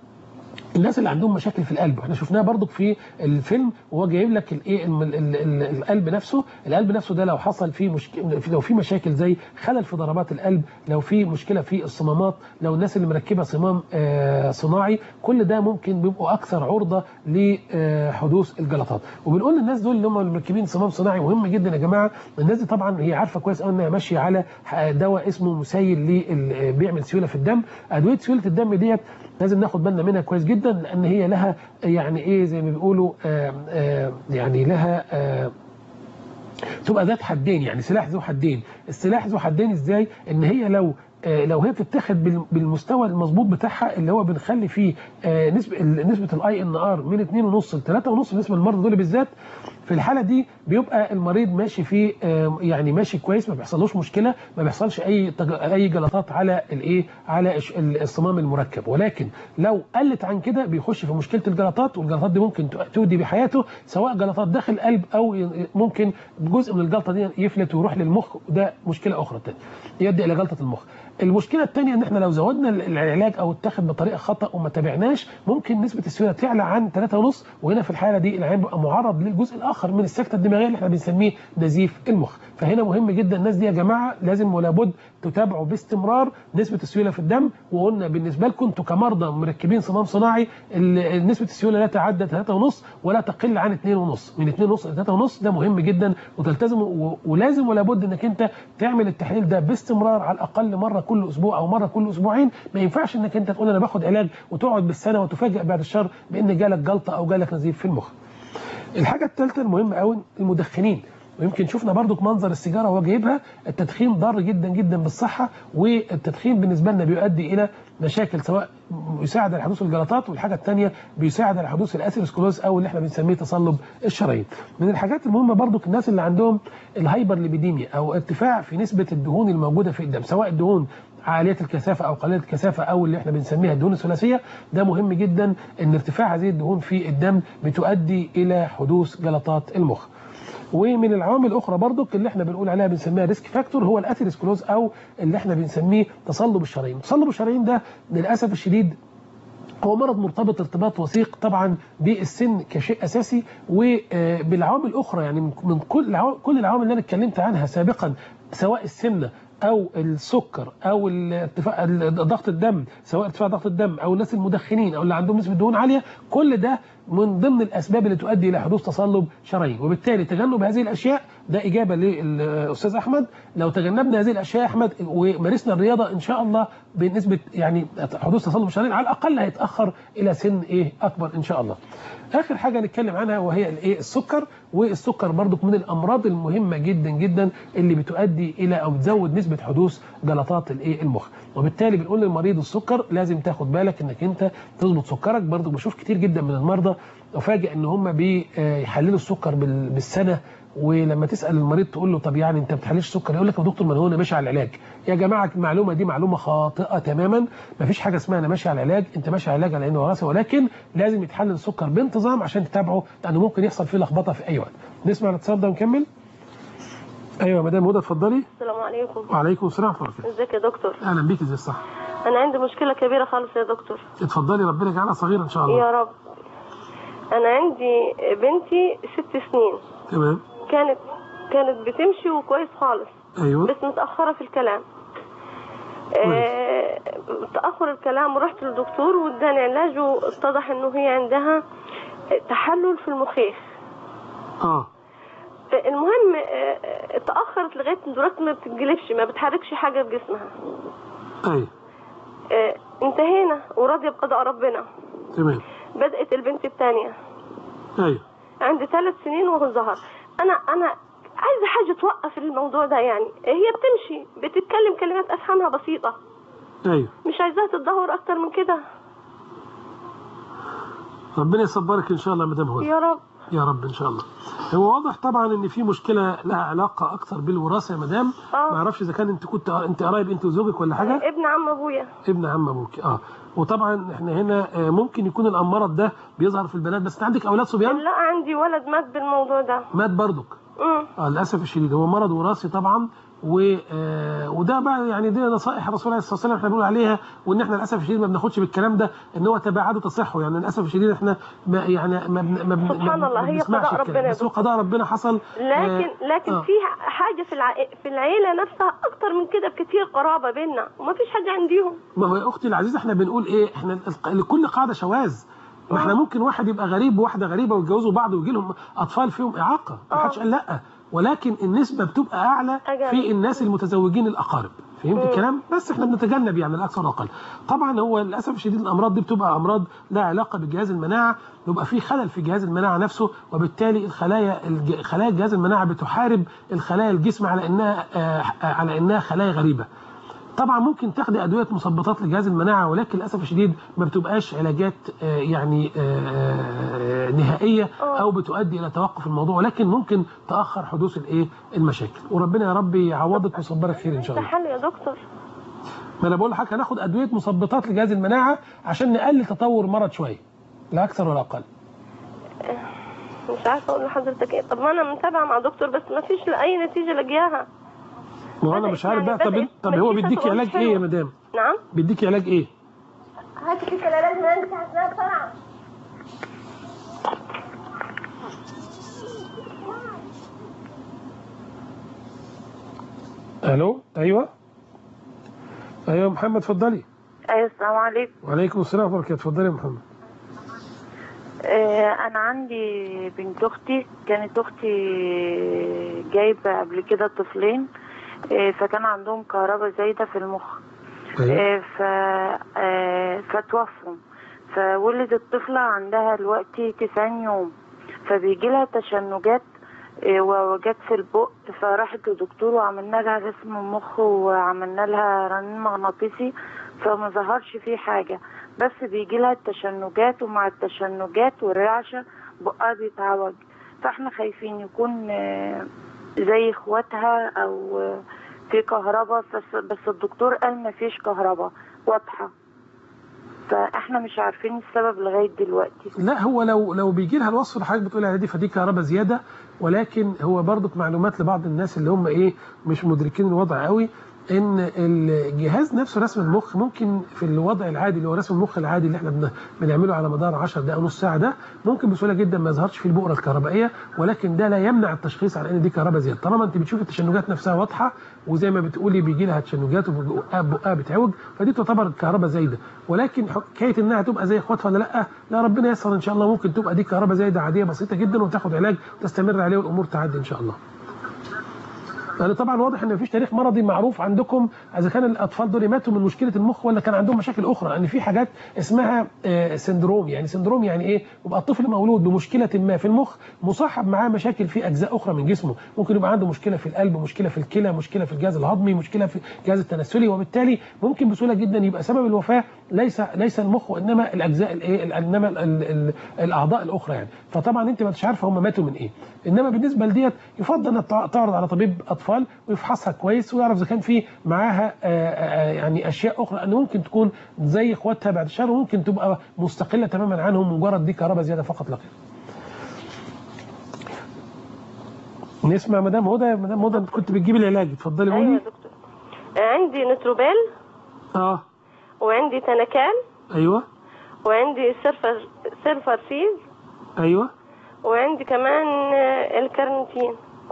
الناس اللي عندهم مشاكل في القلب احنا شفناها برضو في الفيلم وهو جايب لك الايه الم- ال- ال- ال- القلب نفسه القلب نفسه ده لو حصل فيه مشكله لو في مشاكل زي خلل في ضربات القلب لو في مشكله في الصمامات لو الناس اللي مركبه صمام آه، صناعي كل ده ممكن بيبقوا اكثر عرضه لحدوث الجلطات وبنقول للناس دول اللي هم اللي مركبين صمام صناعي مهم جدا يا جماعه الناس دي طبعا هي عارفه كويس قوي انها ماشيه على دواء اسمه مسيل لل- بيعمل سيوله في الدم ادويه سيوله الدم ديت لازم ناخد بالنا منها كويس جدا لان هي لها يعني ايه زي ما بيقولوا آه، آه، يعني لها آه، تبقى ذات حدين يعني سلاح ذو حدين السلاح ذو حدين ازاي ان هي لو آه، لو هي بتتاخد بال- بالمستوى المظبوط بتاعها اللي هو بنخلي فيه آه، نسبه ال- نسبه الاي ان ار من 2.5 ل 3.5 بالنسبه للمرضى دول بالذات في الحاله دي بيبقى المريض ماشي فيه آه، يعني ماشي كويس ما بيحصلوش مشكله ما بيحصلش اي تج- اي جلطات على الايه على الش- الصمام المركب ولكن لو قلت عن كده بيخش في مشكله الجلطات والجلطات دي ممكن تؤدي بحياته سواء جلطات داخل القلب او ي- ممكن جزء من الجلطه دي يفلت ويروح للمخ وده مشكله اخرى تانية يؤدي الى جلطه المخ المشكله الثانيه ان احنا لو زودنا العلاج او اتخذ بطريقه خطا وما تابعناش ممكن نسبه السيوله تعلى عن 3.5 وهنا في الحاله دي العيان بيبقى معرض للجزء الاخر من السكته الدماغيه اللي احنا بنسميه نزيف المخ فهنا مهم جدا الناس دي يا جماعه لازم ولا بد تتابعوا باستمرار نسبه السيوله في الدم وقلنا بالنسبه لكم انتوا كمرضى مركبين صمام صناعي ال- نسبه السيوله لا تعدى 3.5 ولا تقل عن 2.5 من 2.5 ل 3.5 ده مهم جدا وتلتزم و- ولازم ولا بد انك انت تعمل التحليل ده باستمرار على الاقل مره كل اسبوع او مره كل اسبوعين ما ينفعش انك انت تقول انا باخد علاج وتقعد بالسنه وتفاجئ بعد الشر بان جالك جلطه او جالك نزيف في المخ الحاجه الثالثه المهمه قوي المدخنين ويمكن شفنا برضو منظر السيجاره وهو جايبها التدخين ضار جدا جدا بالصحه والتدخين بالنسبه لنا بيؤدي الى مشاكل سواء يساعد على حدوث الجلطات والحاجه الثانيه بيساعد على حدوث الاثيروسكلوز او اللي احنا بنسميه تصلب الشرايين. من الحاجات المهمه برضو الناس اللي عندهم الهايبر ليبيديميا او ارتفاع في نسبه الدهون الموجوده في الدم سواء الدهون عاليه الكثافه او قليله الكثافه او اللي احنا بنسميها الدهون الثلاثيه ده مهم جدا ان ارتفاع هذه الدهون في الدم بتؤدي الى حدوث جلطات المخ. ومن العوامل الاخرى برضو اللي احنا بنقول عليها بنسميها ريسك فاكتور هو الاثيروسكلوز او اللي احنا بنسميه تصلب الشرايين تصلب الشرايين ده للاسف الشديد هو مرض مرتبط ارتباط وثيق طبعا بالسن كشيء اساسي وبالعوامل الاخرى يعني من من كل العوامل كل العوامل اللي انا اتكلمت عنها سابقا سواء السمنه او السكر او ارتفاع ضغط الدم سواء ارتفاع ضغط الدم او الناس المدخنين او اللي عندهم نسبه دهون عاليه كل ده من ضمن الاسباب اللي تؤدي الى حدوث تصلب شرايين وبالتالي تجنب هذه الاشياء ده اجابه للاستاذ احمد لو تجنبنا هذه الاشياء يا احمد ومارسنا الرياضه ان شاء الله بنسبه يعني حدوث تصلب شرايين على الاقل هيتاخر الى سن ايه اكبر ان شاء الله اخر حاجه نتكلم عنها وهي الايه السكر والسكر برضو من الامراض المهمه جدا جدا اللي بتؤدي الى او بتزود نسبه حدوث جلطات الايه المخ وبالتالي بنقول للمريض السكر لازم تاخد بالك انك انت تظبط سكرك برضو بشوف كتير جدا من المرضى افاجئ ان هم بيحللوا السكر بال- بالسنه ولما تسال المريض تقول له طب يعني انت ما بتحللش سكر يقول لك يا دكتور ما هو انا ماشي على العلاج يا جماعه المعلومه دي معلومه خاطئه تماما ما فيش حاجه اسمها انا ماشي على العلاج انت ماشي على العلاج على انه وراثي ولكن لازم يتحلل السكر بانتظام عشان تتابعه لانه ممكن يحصل فيه لخبطه في اي وقت نسمع الاتصال ده ونكمل ايوه مدام هدى اتفضلي السلام عليكم وعليكم السلام ورحمه الله ازيك يا دكتور اهلا بيك ازي الصح انا عندي مشكله كبيره خالص يا دكتور اتفضلي ربنا يجعلها صغيره ان شاء الله يا رب انا عندي بنتي ست سنين تمام كانت كانت بتمشي وكويس خالص ايوه بس متاخره في الكلام آه تاخر الكلام ورحت للدكتور واداني علاج واتضح انه هي عندها تحلل في المخيخ اه المهم آه، تاخرت لغايه دلوقتي ما بتتجلبش ما بتحركش حاجه في جسمها ايوه آه، انتهينا وراضيه بقضاء ربنا تمام بدات البنت الثانيه ايوه عندي ثلاث سنين وهو ظهر انا انا عايزه حاجه توقف الموضوع ده يعني هي بتمشي بتتكلم كلمات افهمها بسيطه ايوه مش عايزاها تتدهور اكتر من كده ربنا يصبرك ان شاء الله يا مدام هدى يا رب يا رب ان شاء الله هو واضح طبعا ان في مشكله لها علاقه اكثر بالوراثه يا مدام آه. ما اعرفش اذا كان انت كنت انت قرايب انت وزوجك ولا حاجه ابن عم ابويا ابن عم ابوك اه وطبعا احنا هنا آه، ممكن يكون المرض ده بيظهر في البنات بس انت عندك اولاد صبيان لا عندي ولد مات بالموضوع ده مات برضك امم اه للاسف الشديد هو مرض وراثي طبعا و آه، وده بقى يعني دي نصائح الرسول عليه الصلاه والسلام احنا بنقول عليها وان احنا للاسف الشديد ما بناخدش بالكلام ده ان هو تباعده تصحه يعني للاسف الشديد احنا ما يعني ما بن- ما بن- سبحان ما الله، هي بنسمعش قضاء الكلام. ربنا يا بس هو دكتور. قضاء ربنا حصل لكن لكن آه. في حاجه في الع... في العيله نفسها اكتر من كده بكتير قرابه بينا وما فيش حاجه عنديهم ما هو يا اختي العزيزه احنا بنقول ايه احنا الق- لكل قاعده شواذ ما احنا ممكن واحد يبقى غريب وواحده غريبه ويتجوزوا بعض ويجي لهم اطفال فيهم اعاقه ما حدش قال لا ولكن النسبه بتبقى اعلى أجل. في الناس المتزوجين الاقارب فهمت مم. الكلام بس احنا بنتجنب يعني الاكثر والاقل طبعا هو للاسف الشديد الامراض دي بتبقى امراض لها علاقه بجهاز المناعه بيبقى في خلل في جهاز المناعه نفسه وبالتالي الخلايا الج- خلايا جهاز المناعه بتحارب الخلايا الجسم على انها آه، على انها خلايا غريبه طبعا ممكن تاخدي ادويه مثبطات لجهاز المناعه ولكن للاسف الشديد ما بتبقاش علاجات آه، يعني آه، نهائيه او بتؤدي الى توقف الموضوع ولكن ممكن تاخر حدوث الايه المشاكل وربنا يا رب يعوضك ويصبرك خير ان شاء ده الله حل يا دكتور ما انا بقول لحضرتك هناخد ادويه مثبطات لجهاز المناعه عشان نقلل تطور المرض شويه لا اكثر ولا اقل مش عارفه اقول لحضرتك ايه طب ما انا متابعه مع دكتور بس ما فيش اي نتيجه لاقياها ما هو انا مش عارف بقى طب بدأت طب هو مديكة بيديكي تقول علاج حلو. ايه يا مدام نعم بيديكي علاج ايه هاتي كيس العلاج من عندك هتلاقيها بسرعه الو ايوه ايوه محمد اتفضلي ايوه السلام عليكم وعليكم السلام ورحمه الله وبركاته اتفضلي يا محمد آه، انا عندي بنت اختي كانت اختي جايبه قبل كده طفلين آه، فكان عندهم كهرباء زايده في المخ آه، ف آه، فتوفوا فولدت طفله عندها دلوقتي 90 يوم فبيجي لها تشنجات آه، ووجات في البق فراحت لدكتور وعملنا لها رسم المخ وعملنا لها رنين مغناطيسي فما ظهرش فيه حاجه بس بيجي لها التشنجات ومع التشنجات والرعشه بقها بيتعوج فاحنا خايفين يكون آه، زي اخواتها او آه، في كهرباء بس بس الدكتور قال ما فيش كهرباء واضحه فاحنا مش عارفين السبب لغايه دلوقتي لا هو لو لو بيجي لها الوصف اللي حضرتك بتقول عليه دي فدي كهرباء زياده ولكن هو برضك معلومات لبعض الناس اللي هم ايه مش مدركين الوضع قوي ان الجهاز نفسه رسم المخ ممكن في الوضع العادي اللي هو رسم المخ العادي اللي احنا بن- بنعمله على مدار 10 دقائق نص ساعه ده ممكن بسهوله جدا ما يظهرش فيه البؤره الكهربائيه ولكن ده لا يمنع التشخيص على ان دي كهرباء زياده طالما انت بتشوفي التشنجات نفسها واضحه وزي ما بتقولي بيجي لها تشنجات وبقها بقها بتعوج فدي تعتبر كهرباء زايده ولكن حكايه انها تبقى زي اخواتها ولا لا لا ربنا ييسر ان شاء الله ممكن تبقى دي كهرباء زايده عاديه بسيطه جدا وتاخد علاج وتستمر عليه والامور تعدي ان شاء الله يعني طبعا واضح ان مفيش تاريخ مرضي معروف عندكم اذا كان الاطفال دول ماتوا من مشكله المخ ولا كان عندهم مشاكل اخرى لان في حاجات اسمها آه، سندروم يعني سندروم يعني ايه يبقى الطفل مولود بمشكله ما في المخ مصاحب معاه مشاكل في اجزاء اخرى من جسمه ممكن يبقى عنده مشكله في القلب مشكله في الكلى مشكله في الجهاز الهضمي مشكله في الجهاز التناسلي وبالتالي ممكن بسهوله جدا يبقى سبب الوفاه ليس ليس المخ وانما الاجزاء الايه انما ال- ال- ال- الاعضاء الاخرى يعني فطبعا انت ما انتش عارفه هم ماتوا من ايه انما بالنسبه لديت يفضل انك تع- تعرض على طبيب اطفال ويفحصها كويس ويعرف اذا كان في معاها آه، آه، يعني اشياء اخرى ان ممكن تكون زي اخواتها بعد شهر وممكن تبقى مستقله تماما عنهم مجرد دي كهرباء زياده فقط لا غير. نسمع مدام هدى مدام هدى أنت كنت بتجيبي العلاج اتفضلي ايوه يا قولي دكتور عندي نتروبال اه وعندي تنكال ايوه وعندي سيرفر سيرفر سيز ايوه وعندي كمان آه، الكارنتين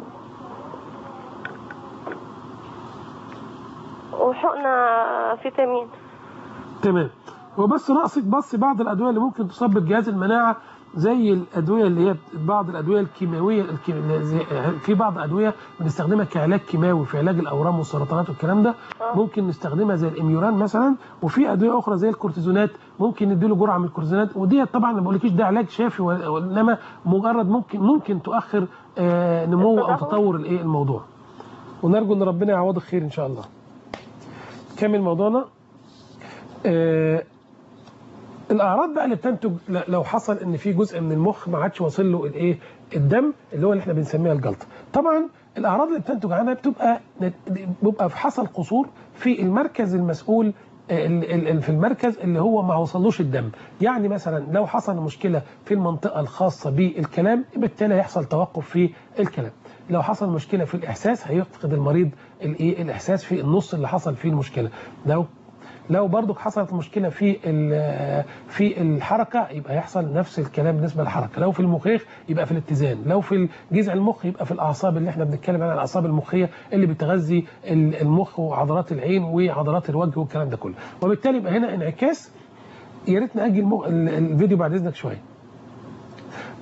وحقنة فيتامين تمام هو بس ناقصك بس بعض الادويه اللي ممكن تصبت جهاز المناعه زي الادويه اللي هي بعض الادويه الكيماويه الكي- زي- في بعض ادويه بنستخدمها كعلاج كيماوي في علاج الاورام والسرطانات والكلام ده ممكن نستخدمها زي الاميوران مثلا وفي ادويه اخرى زي الكورتيزونات ممكن نديله جرعه من الكورتيزونات ودي طبعا ما بقولكيش ده علاج شافي و- وانما مجرد ممكن ممكن تؤخر آه، نمو او تطور الايه الموضوع ونرجو ان ربنا يعوضك خير ان شاء الله كمل موضوعنا آه، الاعراض بقى اللي بتنتج ل- لو حصل ان في جزء من المخ ما عادش واصل له الايه الدم اللي هو اللي احنا بنسميها الجلطه طبعا الاعراض اللي بتنتج عنها بتبقى بيبقى في حصل قصور في المركز المسؤول آه، ال- ال- ال- في المركز اللي هو ما وصلوش الدم يعني مثلا لو حصل مشكله في المنطقه الخاصه بالكلام بالتالي هيحصل توقف في الكلام لو حصل مشكله في الاحساس هيفقد المريض الايه الاحساس في النص اللي حصل فيه المشكله لو لو برضك حصلت مشكله في ال- في الحركه يبقى يحصل نفس الكلام بالنسبه للحركه لو في المخيخ يبقى في الاتزان لو في جذع المخ يبقى في الاعصاب اللي احنا بنتكلم عنها الاعصاب المخيه اللي بتغذي ال- المخ وعضلات العين وعضلات الوجه والكلام ده كله وبالتالي يبقى هنا انعكاس يا ريت ناجل مو- ال- الفيديو بعد اذنك شويه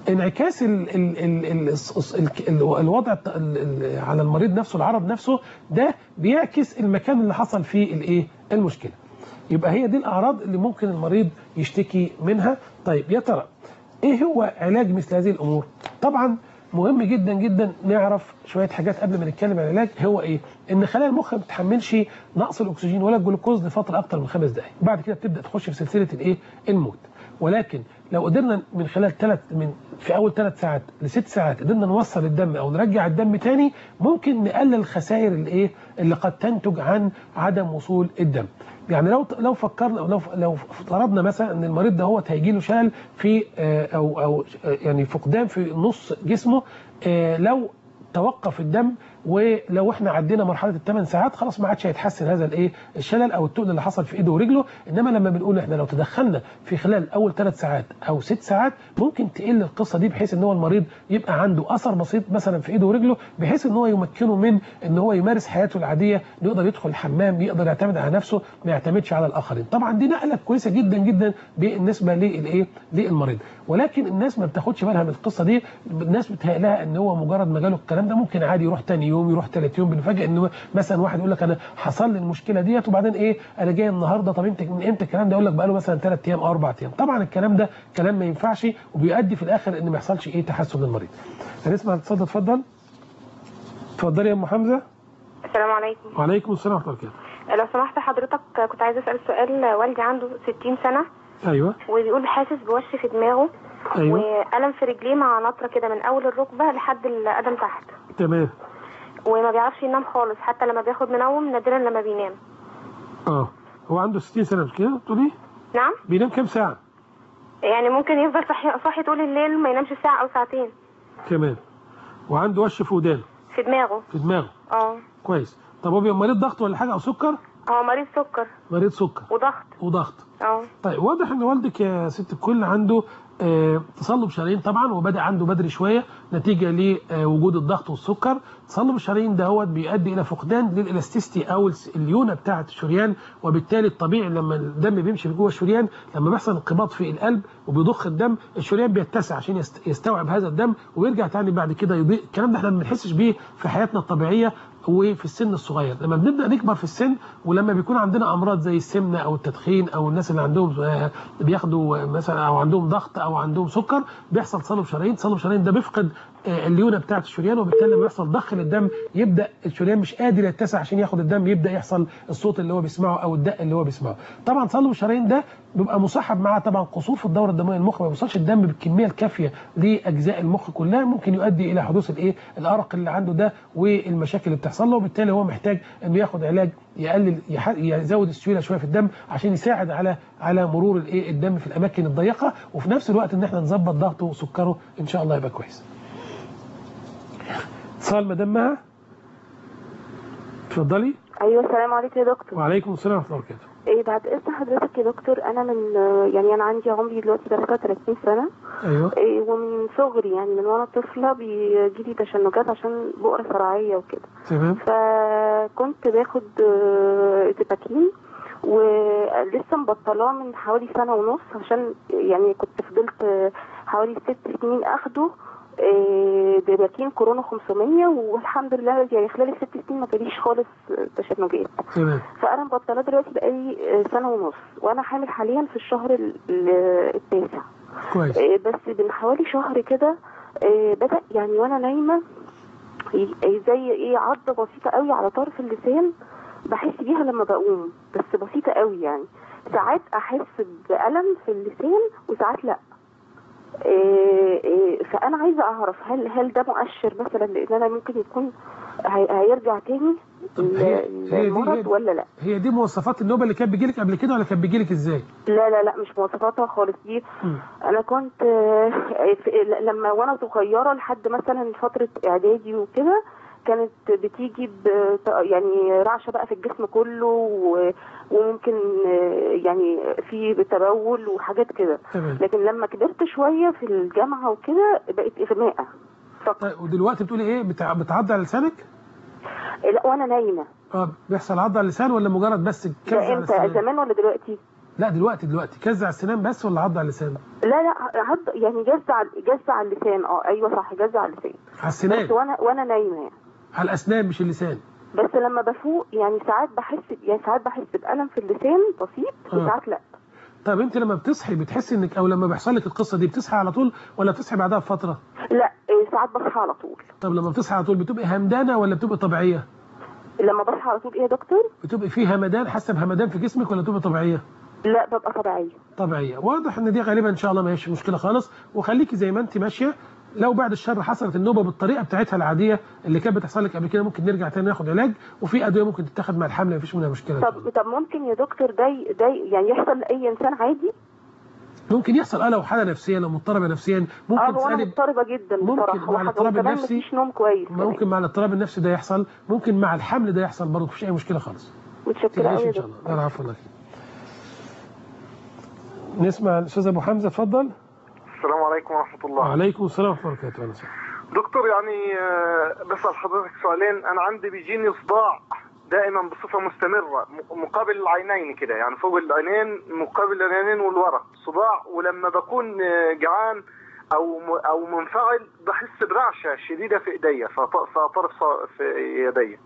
انعكاس ال ال ال ال ال ال الوضع الت- ال ال على المريض نفسه العرض نفسه ده بيعكس المكان اللي حصل فيه الايه المشكله يبقى هي دي الاعراض اللي ممكن المريض يشتكي منها طيب يا ترى ايه هو علاج مثل هذه الامور طبعا مهم جدا جدا نعرف شويه حاجات قبل ما نتكلم عن العلاج هو ايه ان خلايا المخ ما بتتحملش نقص الاكسجين ولا الجلوكوز لفتره اكتر من خمس دقائق بعد كده بتبدا تخش في سلسله الايه الموت ولكن لو قدرنا من خلال ثلاث من في اول ثلاث ساعات لست ساعات قدرنا نوصل الدم او نرجع الدم تاني ممكن نقلل الخسائر الايه اللي قد تنتج عن عدم وصول الدم يعني لو لو فكرنا لو لو افترضنا مثلا ان المريض ده هو هيجي له شلل في آه، او او آه، يعني فقدان في نص جسمه آه، لو توقف الدم ولو احنا عدينا مرحله الثمان ساعات خلاص ما عادش هيتحسن هذا الايه الشلل او التقل اللي حصل في ايده ورجله انما لما بنقول احنا لو تدخلنا في خلال اول ثلاث ساعات او ست ساعات ممكن تقل القصه دي بحيث ان هو المريض يبقى عنده اثر بسيط مثلا في ايده ورجله بحيث ان هو يمكنه من ان هو يمارس حياته العاديه يقدر يدخل الحمام يقدر يعتمد على نفسه ما يعتمدش على الاخرين طبعا دي نقله كويسه جدا جدا بالنسبه للايه للمريض ولكن الناس ما بتاخدش بالها من القصه دي الناس بتهيأ لها ان هو مجرد ما جاله الكلام ده ممكن عادي يروح تاني يوم يروح ثالث يوم بنفاجئ ان مثلا واحد يقول لك انا حصل لي المشكله ديت وبعدين ايه انا جاي النهارده طب انت من امتى الكلام ده يقول لك بقى له مثلا ثلاث ايام او اربع ايام طبعا الكلام ده كلام ما ينفعش وبيؤدي في الاخر ان ما يحصلش ايه تحسن للمريض هنسمع اتصل اتفضل اتفضلي يا ام حمزه السلام عليكم وعليكم السلام ورحمه الله وبركاته لو سمحت حضرتك كنت عايزه اسال سؤال والدي عنده 60 سنه ايوه وبيقول حاسس بوش في دماغه ايوه والم في رجليه مع نطره كده من اول الركبه لحد القدم تحت تمام وما بيعرفش ينام خالص حتى لما بياخد منوم نادرا لما بينام اه هو عنده 60 سنه مش كده تقولي نعم بينام كام ساعه يعني ممكن يفضل صحي صاحي طول الليل ما ينامش ساعه او ساعتين كمان وعنده وش في ودانه في دماغه في دماغه اه كويس طب هو بيبقى مريض ضغط ولا حاجه او سكر هو مريض سكر مريض سكر وضغط وضغط اه طيب واضح ان والدك يا ست الكل عنده آه، تصلب شرايين طبعا وبدا عنده بدري شويه نتيجه لوجود الضغط والسكر تصلب الشرايين ده هو بيؤدي الى فقدان للالاستيستي او الس- الليونه بتاعه الشريان وبالتالي الطبيعي لما الدم بيمشي جوه الشريان لما بيحصل انقباض في القلب وبيضخ الدم الشريان بيتسع عشان يست- يستوعب هذا الدم ويرجع تاني بعد كده يضيق الكلام ده احنا ما بنحسش بيه في حياتنا الطبيعيه وفي السن الصغير لما بنبدا نكبر في السن ولما بيكون عندنا امراض زي السمنه او التدخين او الناس اللي عندهم آه، بياخدوا مثلا او عندهم ضغط او عندهم سكر بيحصل تصلب شرايين تصلب شرايين ده بيفقد آه، الليونه بتاعه الشريان وبالتالي لما يحصل ضخ للدم يبدا الشريان مش قادر يتسع عشان ياخد الدم يبدا يحصل الصوت اللي هو بيسمعه او الدق اللي هو بيسمعه طبعا تصلب الشرايين ده بيبقى مصاحب معاه طبعا قصور في الدوره الدمويه المخ ما بيوصلش الدم بالكميه الكافيه لاجزاء المخ كلها ممكن يؤدي الى حدوث الايه الارق اللي عنده ده والمشاكل اللي بتحصل له وبالتالي هو محتاج انه ياخد علاج يقلل يح- يزود السيوله شويه في الدم عشان يساعد على على مرور الايه الدم في الاماكن الضيقه وفي نفس الوقت ان احنا نظبط ضغطه وسكره ان شاء الله يبقى كويس. اتصال مدام مها اتفضلي ايوه السلام عليكم يا دكتور وعليكم السلام ورحمه الله وبركاته. ايه بعد اذن حضرتك يا دكتور انا من يعني انا عندي عمري دلوقتي 33 سنه ايوه إيه ومن صغري يعني من وانا طفله بيجي لي تشنجات عشان بؤره صراعيه وكده تمام فكنت باخد آه، اتيباكين ولسه مبطلاه من حوالي سنه ونص عشان يعني كنت فضلت آه، حوالي ست سنين اخده آه، دباكين كورونا 500 والحمد لله يعني خلال الست سنين ما جاليش خالص تشنجات تمام فانا مبطلاه دلوقتي بقالي آه، سنه ونص وانا حامل حاليا في الشهر ال- ال- التاسع كويس آه، بس من حوالي شهر كده آه، بدا يعني وانا نايمه ي- زي ايه عضه بسيطه قوي على طرف اللسان بحس بيها لما بقوم بس بسيطه قوي يعني ساعات احس بالم في اللسان وساعات لا إيه إيه فانا عايزه اعرف هل هل ده مؤشر مثلا لان انا ممكن يكون هي- هيرجع تاني ال- هي دي- المرض ولا لا هي دي مواصفات النوبه اللي كانت بتجيلك قبل كده ولا كانت بتجيلك ازاي؟ لا لا لا مش مواصفاتها خالص دي مم. انا كنت آه، في- لما وانا صغيره لحد مثلا فتره اعدادي وكده كانت بتيجي ب- يعني رعشه بقى في الجسم كله و- وممكن آه، يعني في تبول وحاجات كده تمام لكن لما كبرت شويه في الجامعه وكده بقت اغماء طيب ودلوقتي بتقولي ايه بتع- بتعض على لسانك؟ لا وانا نايمه اه بيحصل عض على اللسان ولا مجرد بس كز ده على امتى السنان؟ زمان ولا دلوقتي لا دلوقتي دلوقتي كز على السنان بس ولا عض على اللسان؟ لا لا عض يعني جز على جز على اللسان اه ايوه صح جز على اللسان على السنان بس وانا وانا نايمه يعني على الاسنان مش اللسان بس لما بفوق يعني ساعات بحس يعني ساعات بحس بألم في اللسان بسيط آه. وساعات لا طب انت لما بتصحي بتحس انك او لما بيحصل لك القصه دي بتصحي على طول ولا بتصحي بعدها بفتره لا إيه، ساعات بصحى على طول طب لما بتصحي على طول بتبقى همدانه ولا بتبقى طبيعيه لما بصحى على طول ايه يا دكتور بتبقى في همدان حاسه بهمدان في جسمك ولا بتبقى طبيعيه لا ببقى طبيعيه طبيعيه واضح ان دي غالبا ان شاء الله ما هيش مشكله خالص وخليكي زي ما انت ماشيه لو بعد الشر حصلت النوبه بالطريقه بتاعتها العاديه اللي كانت بتحصل لك قبل كده ممكن نرجع تاني ناخد علاج وفي ادويه ممكن تتاخد مع الحمل مفيش منها مشكله إن شاء الله. طب طب ممكن يا دكتور ده ي- ده ي- يعني يحصل لاي انسان عادي ممكن يحصل اه لو حاله نفسيه لو مضطربه نفسيا اه ممكن وانا تسالي مضطربه جدا ممكن بصراحه مع وحاجة- الاضطراب وكمان النفسي مفيش نوم كويس ممكن مع الاضطراب النفسي ده يحصل ممكن مع الحمل ده يحصل برضه مفيش اي مشكله خالص متشكره تعيش قوي يا ان شاء دكتور الله لا العفو الله يخليك. نسمع الاستاذ ابو حمزه اتفضل السلام عليكم ورحمة الله وعليكم السلام ورحمه الله وبركاته أهلا وسهلا. دكتور يعني آه، بسأل حضرتك سؤالين أنا عندي بيجيني صداع دائما بصفة مستمرة م- مقابل العينين كده يعني فوق العينين مقابل العينين والورا صداع ولما بكون آه، جعان أو م- أو منفعل بحس برعشة شديدة في إيديا في ط- في أطراف ص- في يدي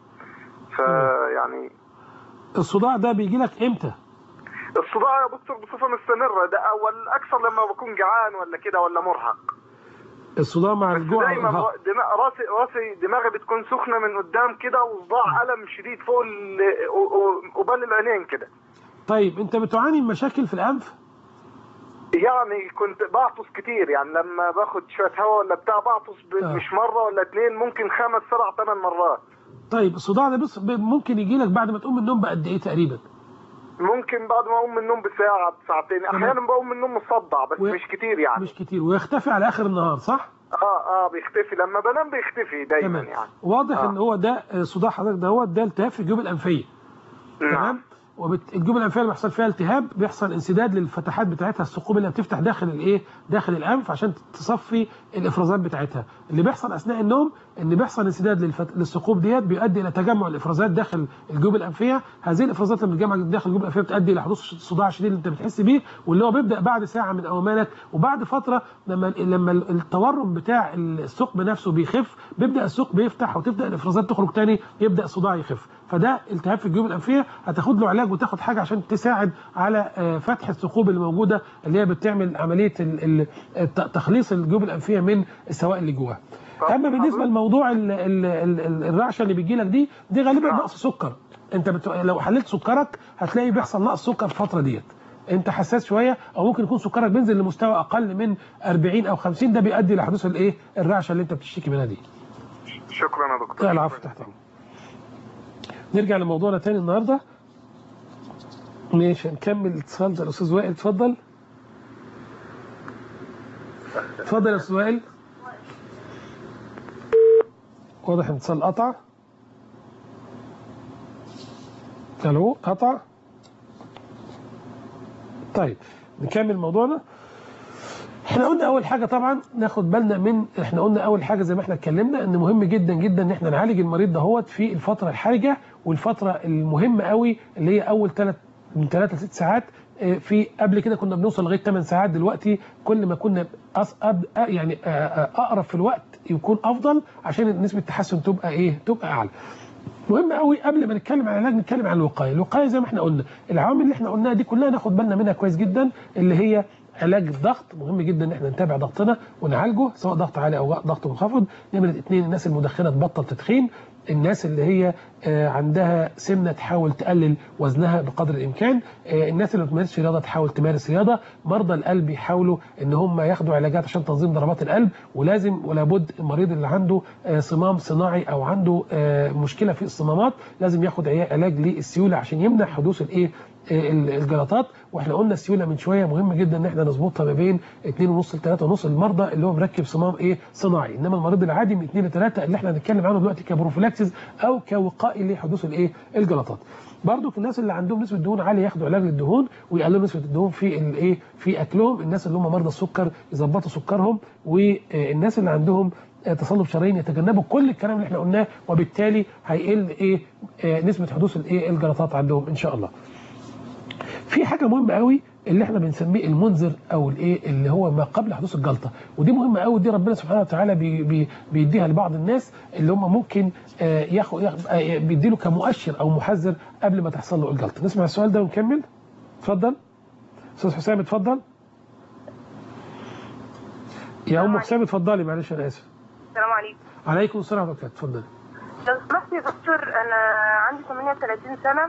فيعني الصداع ده بيجي لك امتى الصداع يا دكتور بصفة مستمرة ده أول أكثر لما بكون جعان ولا كده ولا مرهق الصداع مع الجوع دايما والإرهاق. دماغ راسي راسي دماغي بتكون سخنه من قدام كده وصداع الم شديد فوق ال- و- و- قبال العينين كده طيب انت بتعاني من مشاكل في الانف يعني كنت بعطس كتير يعني لما باخد شويه هواء ولا بتاع بعطس ب- آه. مش مره ولا اتنين ممكن خمس سبع ثمان مرات طيب الصداع ده بص ب- ممكن يجي لك بعد ما تقوم من النوم بقد ايه تقريبا ممكن بعد ما اقوم من النوم بساعه بساعتين احيانا بقوم من النوم مصدع بس و- مش كتير يعني مش كتير ويختفي على اخر النهار صح اه اه بيختفي لما بنام بيختفي دايما تمام يعني واضح آه. ان هو ده آه، صداع حضرتك ده هو ده التهاب في الجيوب الانفيه تمام والجيوب الانفيه اللي بيحصل فيها التهاب بيحصل انسداد للفتحات بتاعتها الثقوب اللي بتفتح داخل الايه داخل الانف عشان تصفي الافرازات بتاعتها اللي بيحصل اثناء النوم ان بيحصل انسداد للفت... للثقوب ديت بيؤدي الى تجمع الافرازات داخل الجيوب الانفيه هذه الافرازات لما بتتجمع داخل الجيوب الانفيه بتؤدي الى حدوث صداع شديد اللي انت بتحس بيه واللي هو بيبدا بعد ساعه من اومانك وبعد فتره لما لما التورم بتاع الثقب نفسه بيخف بيبدا الثقب يفتح وتبدا الافرازات تخرج تاني يبدا الصداع يخف فده التهاب في الجيوب الانفيه هتاخد له علاج وتاخد حاجه عشان تساعد على آه، فتح الثقوب اللي موجوده اللي هي بتعمل عمليه ال- ال- الت- تخليص الجيوب الانفيه من السوائل اللي جواها اما بالنسبه لموضوع ال- ال- ال- ال- الرعشه اللي بيجي لك دي دي غالبا نقص سكر انت بت... لو حللت سكرك هتلاقي بيحصل نقص سكر في الفتره ديت انت حساس شويه او ممكن يكون سكرك بينزل لمستوى اقل من 40 او 50 ده بيؤدي لحدوث الايه الرعشه اللي انت بتشتكي منها دي شكرا يا دكتور لا العفو تحت امرك نرجع لموضوعنا تاني النهارده ماشي نكمل الاتصال ده الاستاذ وائل اتفضل اتفضل يا استاذ وائل واضح ان الاتصال قطع الو قطع طيب نكمل موضوعنا احنا قلنا اول حاجه طبعا ناخد بالنا من احنا قلنا اول حاجه زي ما احنا اتكلمنا ان مهم جدا جدا ان احنا نعالج المريض دهوت في الفتره الحرجه والفتره المهمه قوي اللي هي اول ثلاث من 3 ل 6 ساعات اه، في قبل كده كنا بنوصل لغايه 8 ساعات دلوقتي كل ما كنا أص أب أ- يعني اه، اه، اقرب في الوقت يكون افضل عشان نسبه التحسن تبقى ايه تبقى اعلى مهم قوي قبل ما نتكلم عن العلاج نتكلم عن الوقايه، الوقايه زي ما احنا قلنا، العوامل اللي احنا قلناها دي كلها ناخد بالنا منها كويس جدا اللي هي علاج الضغط مهم جدا ان احنا نتابع ضغطنا ونعالجه سواء ضغط عالي او ضغط منخفض، نمره اثنين الناس المدخنه تبطل تدخين، الناس اللي هي آه، عندها سمنه تحاول تقلل وزنها بقدر الامكان، آه، الناس اللي ما بتمارسش رياضه تحاول تمارس رياضه، مرضى القلب يحاولوا ان هم ياخدوا علاجات عشان تنظيم ضربات القلب ولازم ولا بد المريض اللي عنده آه، صمام صناعي او عنده آه، مشكله في الصمامات لازم ياخد عيا- علاج للسيوله عشان يمنع حدوث الايه آه، ال- الجلطات واحنا قلنا السيوله من شويه مهم جدا ان احنا نظبطها ما بين 2.5 ل 3.5 المرضى اللي هو مركب صمام ايه صناعي انما المريض العادي من 2 ل 3 اللي احنا هنتكلم عنه دلوقتي كبروفيلاكسيس او كوقائي لحدوث الايه الجلطات برضو الناس اللي عندهم نسبه دهون عاليه ياخدوا علاج للدهون ويقللوا نسبه الدهون في الايه في اكلهم الناس اللي هم مرضى السكر يظبطوا سكرهم والناس اللي عندهم آه، تصلب شرايين يتجنبوا كل الكلام اللي احنا قلناه وبالتالي هيقل ايه آه، نسبه حدوث الايه الجلطات عندهم ان شاء الله في حاجه مهمه قوي اللي احنا بنسميه المنذر او الايه اللي هو ما قبل حدوث الجلطه ودي مهمه قوي دي ربنا سبحانه وتعالى بي بي بيديها لبعض الناس اللي هم ممكن آه، ياخد ياخد- آه، بيديله كمؤشر او محذر قبل ما تحصل له الجلطه نسمع السؤال ده ونكمل اتفضل استاذ حسام اتفضل يا ام حسام اتفضلي معلش انا اسف السلام عليكم عليكم السلام ورحمه الله اتفضلي لو سمحت يا دكتور انا عندي 38 سنه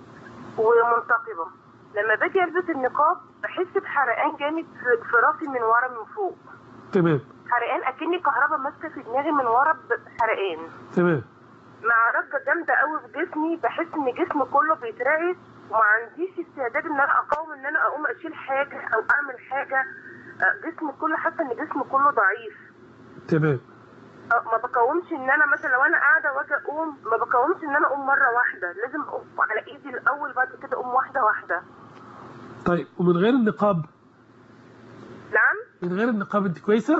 ومنتقبه لما باجي البس النقاب بحس بحرقان جامد في في راسي من ورا من فوق تمام حرقان اكني كهرباء ماسكه في دماغي من ورا بحرقان تمام مع رجه جامده قوي في جسمي بحس ان جسمي كله بيترعش وما عنديش استعداد ان انا اقاوم ان انا اقوم اشيل حاجه او اعمل حاجه آه، جسمي كله حاسه ان جسمي كله ضعيف تمام آه، ما بقاومش ان انا مثلا لو انا قاعده واجي اقوم ما بقاومش ان انا اقوم مره واحده لازم اقوم على ايدي الاول بعد كده اقوم واحده واحده طيب ومن غير النقاب نعم من غير النقاب انت كويسه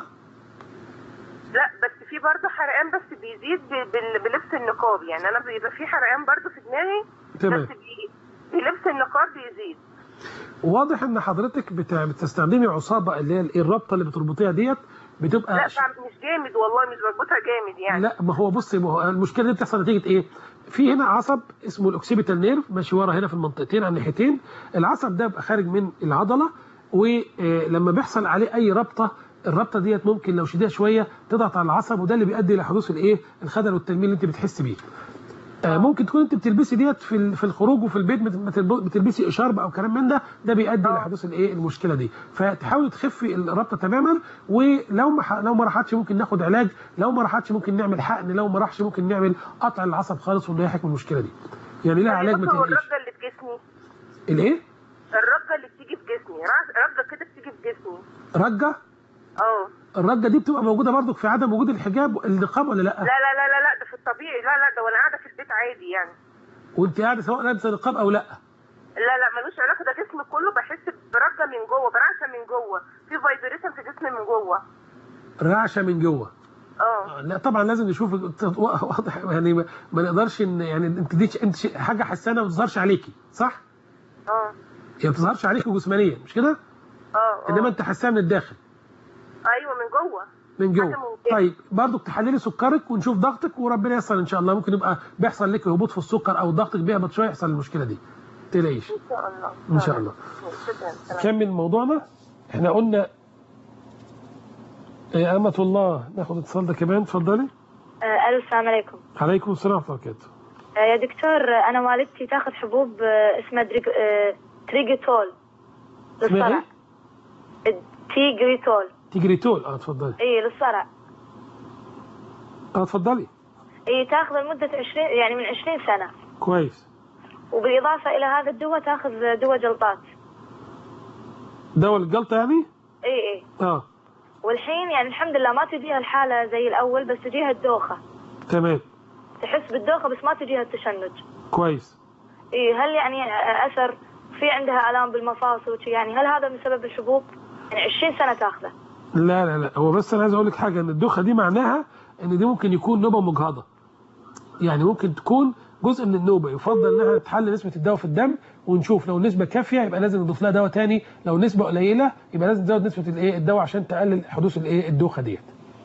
لا بس في برضه حرقان بس بيزيد ب- بال- بلبس النقاب يعني انا بيبقى في حرقان برضه في دماغي تمام. بس بي- بلبس النقاب بيزيد واضح ان حضرتك بتاع بتستخدمي عصابه اللي هي الايه الرابطه اللي بتربطيها ديت بتبقى لا فعلا مش جامد والله مش بربطها جامد يعني لا ما هو بصي ما هو المشكله دي بتحصل نتيجه ايه؟ في هنا عصب اسمه الاوكسيبيتال نيرف ماشي ورا هنا في المنطقتين على الناحيتين العصب ده بيبقى خارج من العضله ولما بيحصل عليه اي رابطه الرابطه ديت ممكن لو شديده شويه تضغط على العصب وده اللي بيؤدي لحدوث الايه؟ الخدل والتنميل اللي انت بتحس بيه. آه، ممكن تكون انت بتلبسي ديت في ال- في الخروج وفي البيت بت- بتلب- بتلبسي اشارب او كلام من ده ده بيؤدي لحدوث الايه المشكله دي فتحاولي تخفي الرابطه تماما ولو ما ح- لو ما راحتش ممكن ناخد علاج لو ما راحتش ممكن نعمل حقن لو ما راحش ممكن نعمل قطع العصب خالص ونريحك من المشكله دي يعني لها علاج ما بص، هو تقلقيش الرجه اللي في جسمي الايه الرجه اللي بتيجي في جسمي رج- رجه كده بتيجي في جسمي رجه اه الرجه دي بتبقى موجوده برضك في عدم وجود الحجاب النقاب ولا لا لا لا لا لا لا ده في الطبيعي لا لا ده وانا قاعده في البيت عادي يعني وانت قاعده سواء لابسه نقاب او لا لا لا ملوش علاقه ده جسمي كله بحس برجه من جوه برعشه من جوه في فايبريشن في جسمي من جوه رعشه من جوه اه لا طبعا لازم نشوف واضح يعني ما ما نقدرش ان يعني انت دي انت شيء- حاجه حسانه ما بتظهرش عليكي صح؟ اه هي ما بتظهرش عليكي جسمانيا مش كده؟ اه انما انت حساسه من الداخل ايوه من جوه من حاجة جوه ممتازة. طيب برضك تحللي سكرك ونشوف ضغطك وربنا ييسر ان شاء الله ممكن يبقى بيحصل لك هبوط في السكر او ضغطك بيهبط شويه يحصل المشكله دي تقلقيش ان شاء الله ان شاء الله شكرا سلام. نكمل موضوعنا احنا قلنا يا أمة الله ناخد اتصال ده كمان اتفضلي آه، الو السلام عليكم عليكم السلام ورحمه الله وبركاته آه، يا دكتور آه، انا والدتي تاخذ حبوب آه، اسمها دريج... آه، تريجيتول اسمها للصرع ايه؟ تيجريتول تيجريتول اه اتفضلي اي للصرع اه اتفضلي اي تاخذ لمدة 20 يعني من 20 سنة كويس وبالإضافة إلى هذا الدواء تاخذ دواء جلطات دواء الجلطه يعني؟ اي اي اه والحين يعني الحمد لله ما تجيها الحالة زي الأول بس تجيها الدوخة تمام تحس بالدوخة بس ما تجيها التشنج كويس اي هل يعني آه، أثر في عندها آلام بالمفاصل وشي يعني هل هذا من سبب الحبوب؟ يعني 20 سنة تاخذه لا لا لا هو بس انا عايز اقول لك حاجه ان الدوخه دي معناها ان دي ممكن يكون نوبه مجهضه يعني ممكن تكون جزء من النوبه يفضل انها تحل نسبه الدواء في الدم ونشوف لو النسبه كافيه يبقى لازم نضيف لها دواء تاني لو النسبه قليله يبقى لازم نزود نسبه الايه الدواء عشان تقلل حدوث الايه الدوخه ديت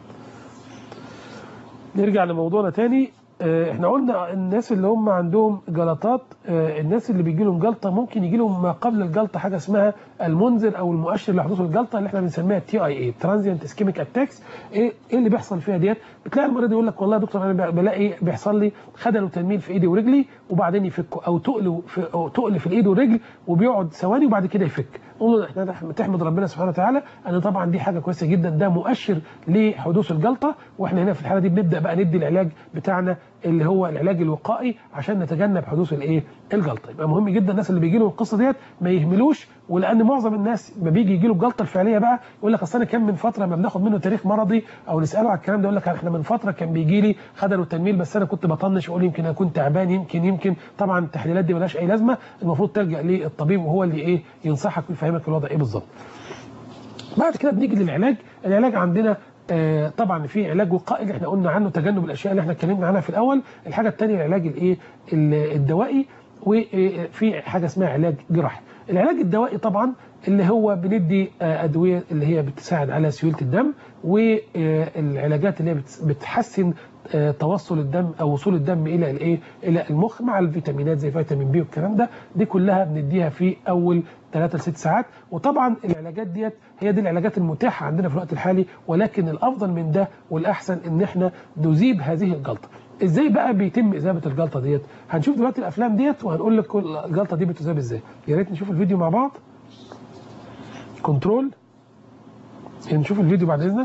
نرجع لموضوعنا تاني آه، احنا قلنا الناس اللي هم عندهم جلطات آه، الناس اللي بيجي لهم جلطه ممكن يجي لهم ما قبل الجلطه حاجه اسمها المنذر او المؤشر لحدوث الجلطه اللي احنا بنسميها تي اي اي ترانزيانت اسكيميك اتاكس ايه ايه اللي بيحصل فيها ديت بتلاقي المريض يقول لك والله يا دكتور انا بلاقي بيحصل لي خدل وتنميل في ايدي ورجلي وبعدين يفكوا او تقل في أو تقل في الايد والرجل وبيقعد ثواني وبعد كده يفك نقول له احنا تحمد ربنا سبحانه وتعالى ان طبعا دي حاجه كويسه جدا ده مؤشر لحدوث الجلطه واحنا هنا في الحاله دي بنبدا بقى ندي العلاج بتاعنا اللي هو العلاج الوقائي عشان نتجنب حدوث الايه الجلطه يبقى مهم جدا الناس اللي بيجي لهم القصه ديت ما يهملوش ولان معظم الناس ما بيجي يجي له الجلطه الفعليه بقى يقول لك اصل انا كان من فتره ما بناخد منه تاريخ مرضي او نساله على الكلام ده يقول لك احنا من فتره كان بيجي لي خدل وتنميل بس انا كنت بطنش اقول يمكن اكون تعبان يمكن يمكن طبعا التحليلات دي ملهاش اي لازمه المفروض تلجا للطبيب وهو اللي ايه ينصحك ويفهمك الوضع ايه بالظبط بعد كده بنيجي للعلاج العلاج عندنا آه طبعا في علاج وقائي اللي احنا قلنا عنه تجنب الاشياء اللي احنا اتكلمنا عنها في الاول الحاجه الثانيه العلاج الايه ال- الدوائي وفي حاجه اسمها علاج جراحي العلاج الدوائي طبعا اللي هو بندي آه، ادويه اللي هي بتساعد على سيوله الدم والعلاجات اللي هي بتس- بتحسن آه، توصل الدم او وصول الدم الى الايه الى المخ مع الفيتامينات زي فيتامين بي والكلام ده دي كلها بنديها في اول 3 ل 6 ساعات وطبعا العلاجات ديت هي دي العلاجات المتاحه عندنا في الوقت الحالي ولكن الافضل من ده والاحسن ان احنا نذيب هذه الجلطه ازاي بقى بيتم اذابه الجلطه ديت هنشوف دلوقتي الافلام ديت وهنقول لك كل الجلطه دي بتذاب ازاي يا ريت نشوف الفيديو مع بعض كنترول نشوف الفيديو بعد اذنك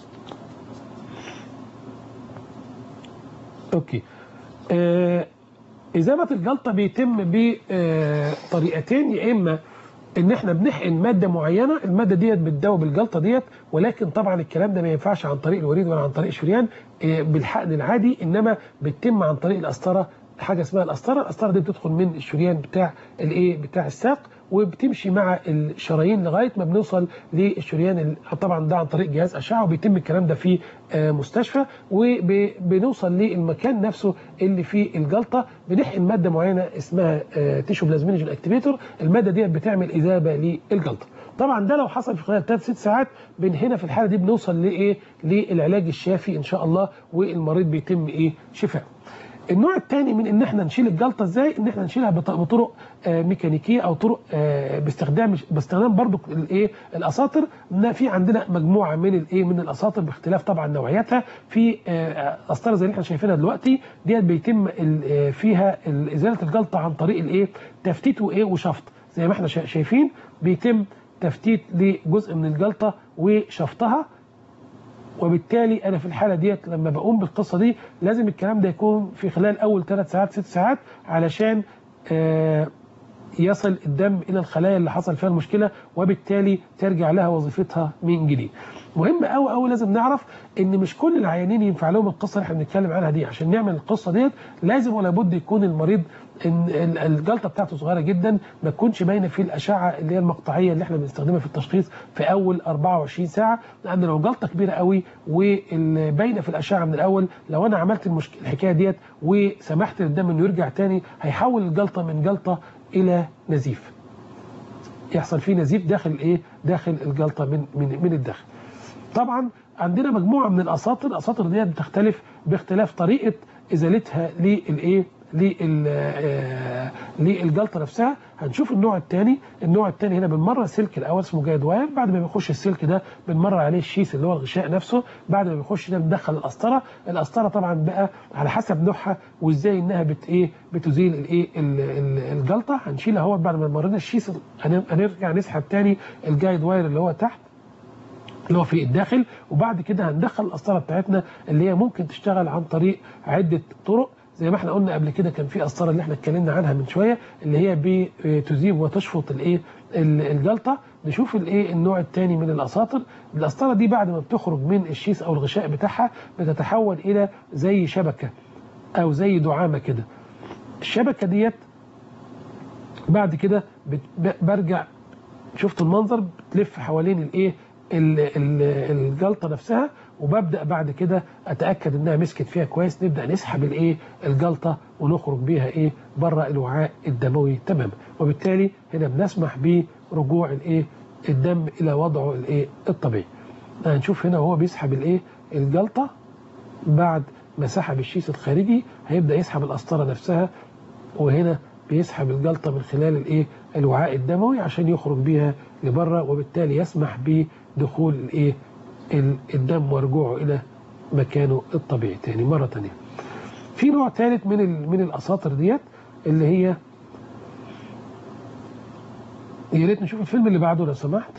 اوكي آه اذابه الجلطه بيتم بطريقتين يا اما ان احنا بنحقن ماده معينه الماده ديت بتداوب الجلطه ديت ولكن طبعا الكلام ده ما ينفعش عن طريق الوريد ولا عن طريق الشريان آه، بالحقن العادي انما بتتم عن طريق القسطره حاجه اسمها القسطره القسطره دي بتدخل من الشريان بتاع الايه بتاع الساق وبتمشي مع الشرايين لغايه ما بنوصل للشريان ال- طبعا ده عن طريق جهاز اشعه وبيتم الكلام ده في آه، مستشفى وبنوصل للمكان نفسه اللي فيه الجلطه بنحقن ماده معينه اسمها تيشو بلازمينيجن اكتيفيتور الماده ديت بتعمل اذابه للجلطه طبعا ده لو حصل في خلال 3 6 ساعات بن هنا في الحاله دي بنوصل لايه للعلاج الشافي ان شاء الله والمريض بيتم ايه شفاء النوع الثاني من ان احنا نشيل الجلطه ازاي ان احنا نشيلها بط- بطرق آه، ميكانيكيه او طرق آه، باستخدام باستخدام برضو الايه الاساطر إن في عندنا مجموعه من الايه من الاساطر باختلاف طبعا نوعياتها في آه، اسطره زي اللي احنا شايفينها دلوقتي ديت بيتم ال- آه، فيها ال- ازاله الجلطه عن طريق الايه تفتيت وايه وشفط زي ما احنا شا- شايفين بيتم تفتيت لجزء من الجلطه وشفطها وبالتالي انا في الحاله ديت لما بقوم بالقصه دي لازم الكلام ده يكون في خلال اول ثلاث ساعات ست ساعات علشان آه، يصل الدم الى الخلايا اللي حصل فيها المشكله وبالتالي ترجع لها وظيفتها من جديد. مهم قوي قوي لازم نعرف ان مش كل العيانين ينفع لهم القصه اللي احنا بنتكلم عنها دي عشان نعمل القصه ديت لازم ولا بد يكون المريض ان ال- الجلطه بتاعته صغيره جدا ما تكونش باينه في الاشعه اللي هي المقطعيه اللي احنا بنستخدمها في التشخيص في اول 24 ساعه لان لو جلطه كبيره قوي وباينه في الاشعه من الاول لو انا عملت المشكله الحكايه ديت وسمحت للدم انه يرجع تاني هيحول الجلطه من جلطه الى نزيف يحصل فيه نزيف داخل ايه داخل الجلطه من من من الداخل طبعا عندنا مجموعه من الاساطر الاساطر ديت بتختلف باختلاف طريقه ازالتها للايه لل- آه، للجلطه نفسها هنشوف النوع الثاني النوع الثاني هنا بنمرر السلك الاول اسمه جايد واير بعد ما بيخش السلك ده بنمرر عليه الشيث اللي هو الغشاء نفسه بعد ما بيخش ده بندخل القسطره القسطره طبعا بقى على حسب نوعها وازاي انها بت ايه بتزيل الايه ال- ال- الجلطه هنشيلها اهو بعد ما مرينا الشيث هن- هنرجع نسحب تاني الجايد واير اللي هو تحت اللي هو في الداخل وبعد كده هندخل القسطره بتاعتنا اللي هي ممكن تشتغل عن طريق عده طرق زي ما احنا قلنا قبل كده كان في قسطره اللي احنا اتكلمنا عنها من شويه اللي هي بتذيب وتشفط الايه ال- الجلطه نشوف الايه النوع الثاني من الاساطر القسطره دي بعد ما بتخرج من الشيث او الغشاء بتاعها بتتحول الى زي شبكه او زي دعامه كده الشبكه ديت بعد كده بت- ب- برجع شفت المنظر بتلف حوالين الايه ال- ال- الجلطه نفسها وببدا بعد كده اتاكد انها مسكت فيها كويس نبدا نسحب الايه الجلطه ونخرج بيها ايه بره الوعاء الدموي تماما وبالتالي هنا بنسمح برجوع الايه الدم الى وضعه الايه الطبيعي هنشوف هنا وهو بيسحب الايه الجلطه بعد ما سحب الشيث الخارجي هيبدا يسحب القسطره نفسها وهنا بيسحب الجلطه من خلال الايه الوعاء الدموي عشان يخرج بيها لبره وبالتالي يسمح بدخول الايه ال- الدم ورجوعه الى مكانه الطبيعي تاني مره تانيه في نوع ثالث من ال- من الاساطر ديت اللي هي يا ريت نشوف الفيلم اللي بعده لو سمحت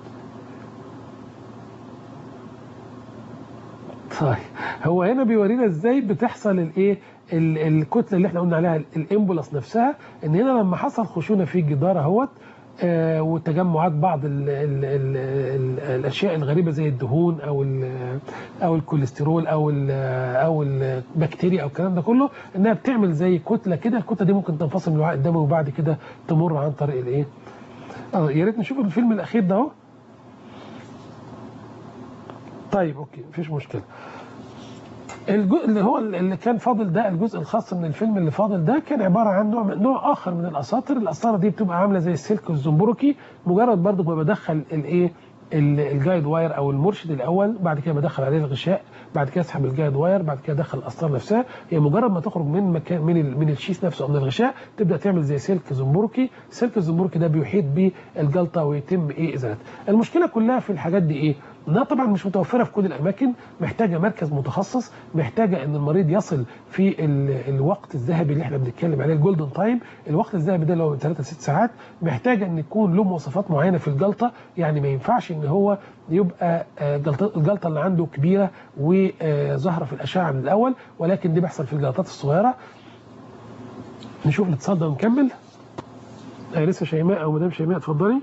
طيب هو هنا بيورينا ازاي بتحصل الايه ال- الكتله اللي احنا قلنا عليها الامبولس نفسها ان هنا لما حصل خشونه في الجدار اهوت آه وتجمعات بعض ال ال ال ال الاشياء الغريبه زي الدهون او ال او الكوليسترول او ال او البكتيريا او الكلام ده كله انها بتعمل زي كتله كده الكتله دي ممكن تنفصل من الوعاء الدموي وبعد كده تمر عن طريق الايه اه يا ريت نشوف الفيلم الاخير ده اهو طيب اوكي مفيش مشكله الجزء اللي هو اللي كان فاضل ده الجزء الخاص من الفيلم اللي فاضل ده كان عباره عن نوع نوع اخر من الاساطر الاسطره دي بتبقى عامله زي السلك الزنبركي مجرد برضه ما بدخل الايه ال- الجايد واير او المرشد الاول بعد كده بدخل عليه الغشاء بعد كده اسحب الجايد واير بعد كده ادخل الاسطره نفسها هي مجرد ما تخرج من مكان من ال- من الشيس نفسه او من الغشاء تبدا تعمل زي سلك زنبركي السلك الزنبركي ده بيحيط بالجلطه ويتم ايه ازالتها المشكله كلها في الحاجات دي ايه انها طبعا مش متوفره في كل الاماكن محتاجه مركز متخصص محتاجه ان المريض يصل في ال- الوقت الذهبي اللي احنا بنتكلم عليه الجولدن تايم الوقت الذهبي ده اللي هو من 3 ل 6 ساعات محتاجه ان يكون له مواصفات معينه في الجلطه يعني ما ينفعش ان هو يبقى آه، جلطه الجلطه اللي عنده كبيره وظاهره في الاشعه من الاول ولكن دي بيحصل في الجلطات الصغيره نشوف الاتصال ده ونكمل آه، لسه شيماء او مدام شيماء اتفضلي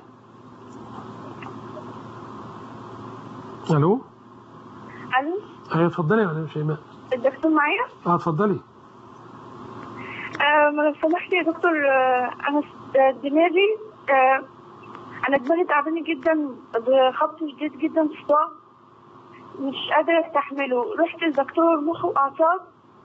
الو الو ايوه اتفضلي يا مدام شيماء الدكتور معايا اه اتفضلي آه ما لو سمحت يا دكتور آه انا س- آه، دماغي آه انا دماغي تعبانه جدا بخبط شديد جدا في صداع مش قادره استحمله رحت لدكتور مخ واعصاب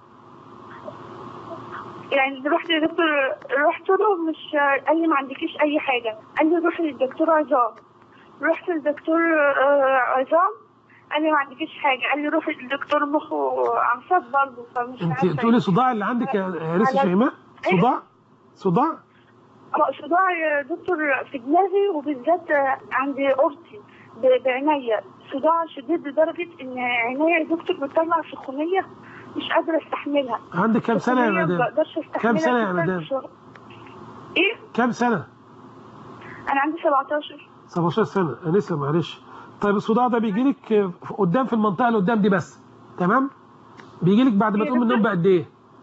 يعني رحت لدكتور رحت له مش قال لي ما عندكيش اي حاجه قال لي روحي للدكتور عظام رحت للدكتور آه، عظام قال لي ما عندكيش حاجه قال لي روحي للدكتور مخ واعصاب برضه فمش انت عارفه تقولي صداع اللي عندك يا يا لسه على- شيماء إيه؟ صداع صداع اه صداع يا دكتور في دماغي وبالذات عند اورتي ب- بعينيا صداع شديد لدرجه ان عينيا يا دكتور بتطلع سخونيه مش قادره استحملها عندك كام سنه يا سخونية مدام ما بقدرش استحملها كام سنه يا جداً مدام في الشغل. ايه كام سنه انا عندي 17 17 سنه انسه معلش طيب الصداع ده بيجي لك قدام في المنطقه اللي قدام دي بس تمام بيجي لك بعد ما تقوم من النوم بقد ايه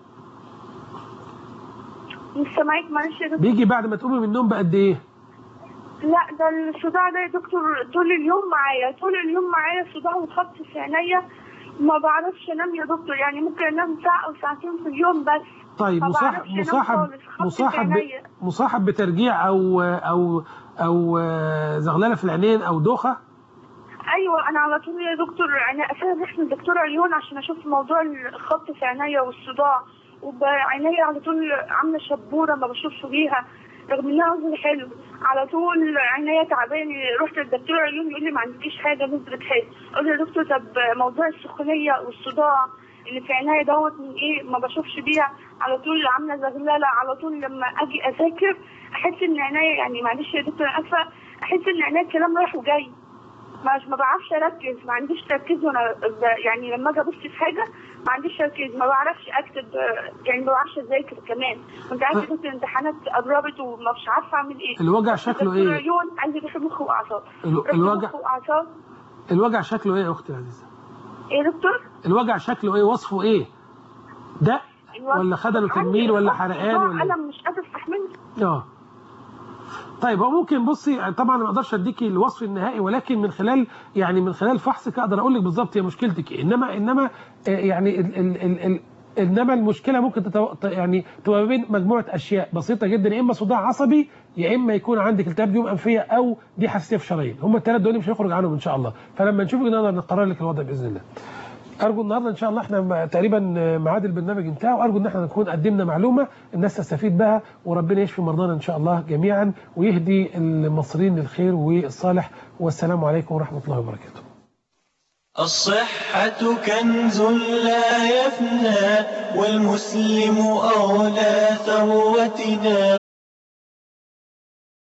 مش سامعك معلش يا دكتور بيجي بعد ما تقومي من النوم بقد ايه لا ده الصداع ده يا دكتور طول اليوم معايا طول اليوم معايا صداع وخبط في عينيا ما بعرفش انام يا دكتور يعني ممكن انام ساعه او ساعتين في اليوم بس طيب ما مصاحب بعرفش أنام مصاحب خالص. خبط في مصاحب ب- عينيا. مصاحب بترجيع او او او آه، زغلله في العينين او دوخه ايوه انا على طول يا دكتور يعني اساسا رحت لدكتور عيون عشان اشوف موضوع الخط في عينيا والصداع وعينيا على طول عامله شبوره ما بشوفش بيها رغم انها نظري حلو على طول عينيا تعبانه رحت للدكتور عيون يقول لي ما عندكيش حاجه نظرك حلو قلت له يا دكتور طب موضوع السخونيه والصداع اللي في عينيا دوت من ايه ما بشوفش بيها على طول عامله زغلله على طول لما اجي اذاكر احس ان عينيا يعني معلش يا دكتور أنا اسفه احس ان عينيا الكلام رايح وجاي مش ما بعرفش اركز ما عنديش تركيز وانا ب- يعني لما اجي ابص في حاجه ما عنديش تركيز ما بعرفش اكتب آه، يعني ما بعرفش اذاكر كمان كنت عارفه كنت الامتحانات قربت وما مش عارفه اعمل ايه الوجع شكله دكتور إيه؟ عيون عندي روح مخ واعصاب ال- رحت الوجع مخ واعصاب الوجع شكله ايه يا اختي العزيزه ايه يا دكتور الوجع شكله ايه وصفه ايه ده الوجع- ولا خدله تنميل ولا حرقان ولا انا مش قادره استحمله اه طيب هو ممكن بصي طبعا ما اقدرش اديكي الوصف النهائي ولكن من خلال يعني من خلال فحصك اقدر اقول لك بالظبط هي مشكلتك ايه انما انما آه، يعني ال ال ال ال انما المشكله ممكن تتو... ت- يعني تبقى ما بين مجموعه اشياء بسيطه جدا يا اما صداع عصبي يا اما يكون عندك التهاب جيوب انفيه او دي حساسيه في شرايين هم الثلاث دول مش هيخرج عنهم ان شاء الله فلما نشوفك نقدر نقرر لك الوضع باذن الله ارجو النهارده ان شاء الله احنا م- تقريبا ميعاد البرنامج انتهى وارجو ان احنا نكون قدمنا معلومه الناس تستفيد بها وربنا يشفي مرضانا ان شاء الله جميعا ويهدي المصريين للخير والصالح والسلام عليكم ورحمه الله وبركاته الصحة كنز لا يفنى والمسلم أولى ثروتنا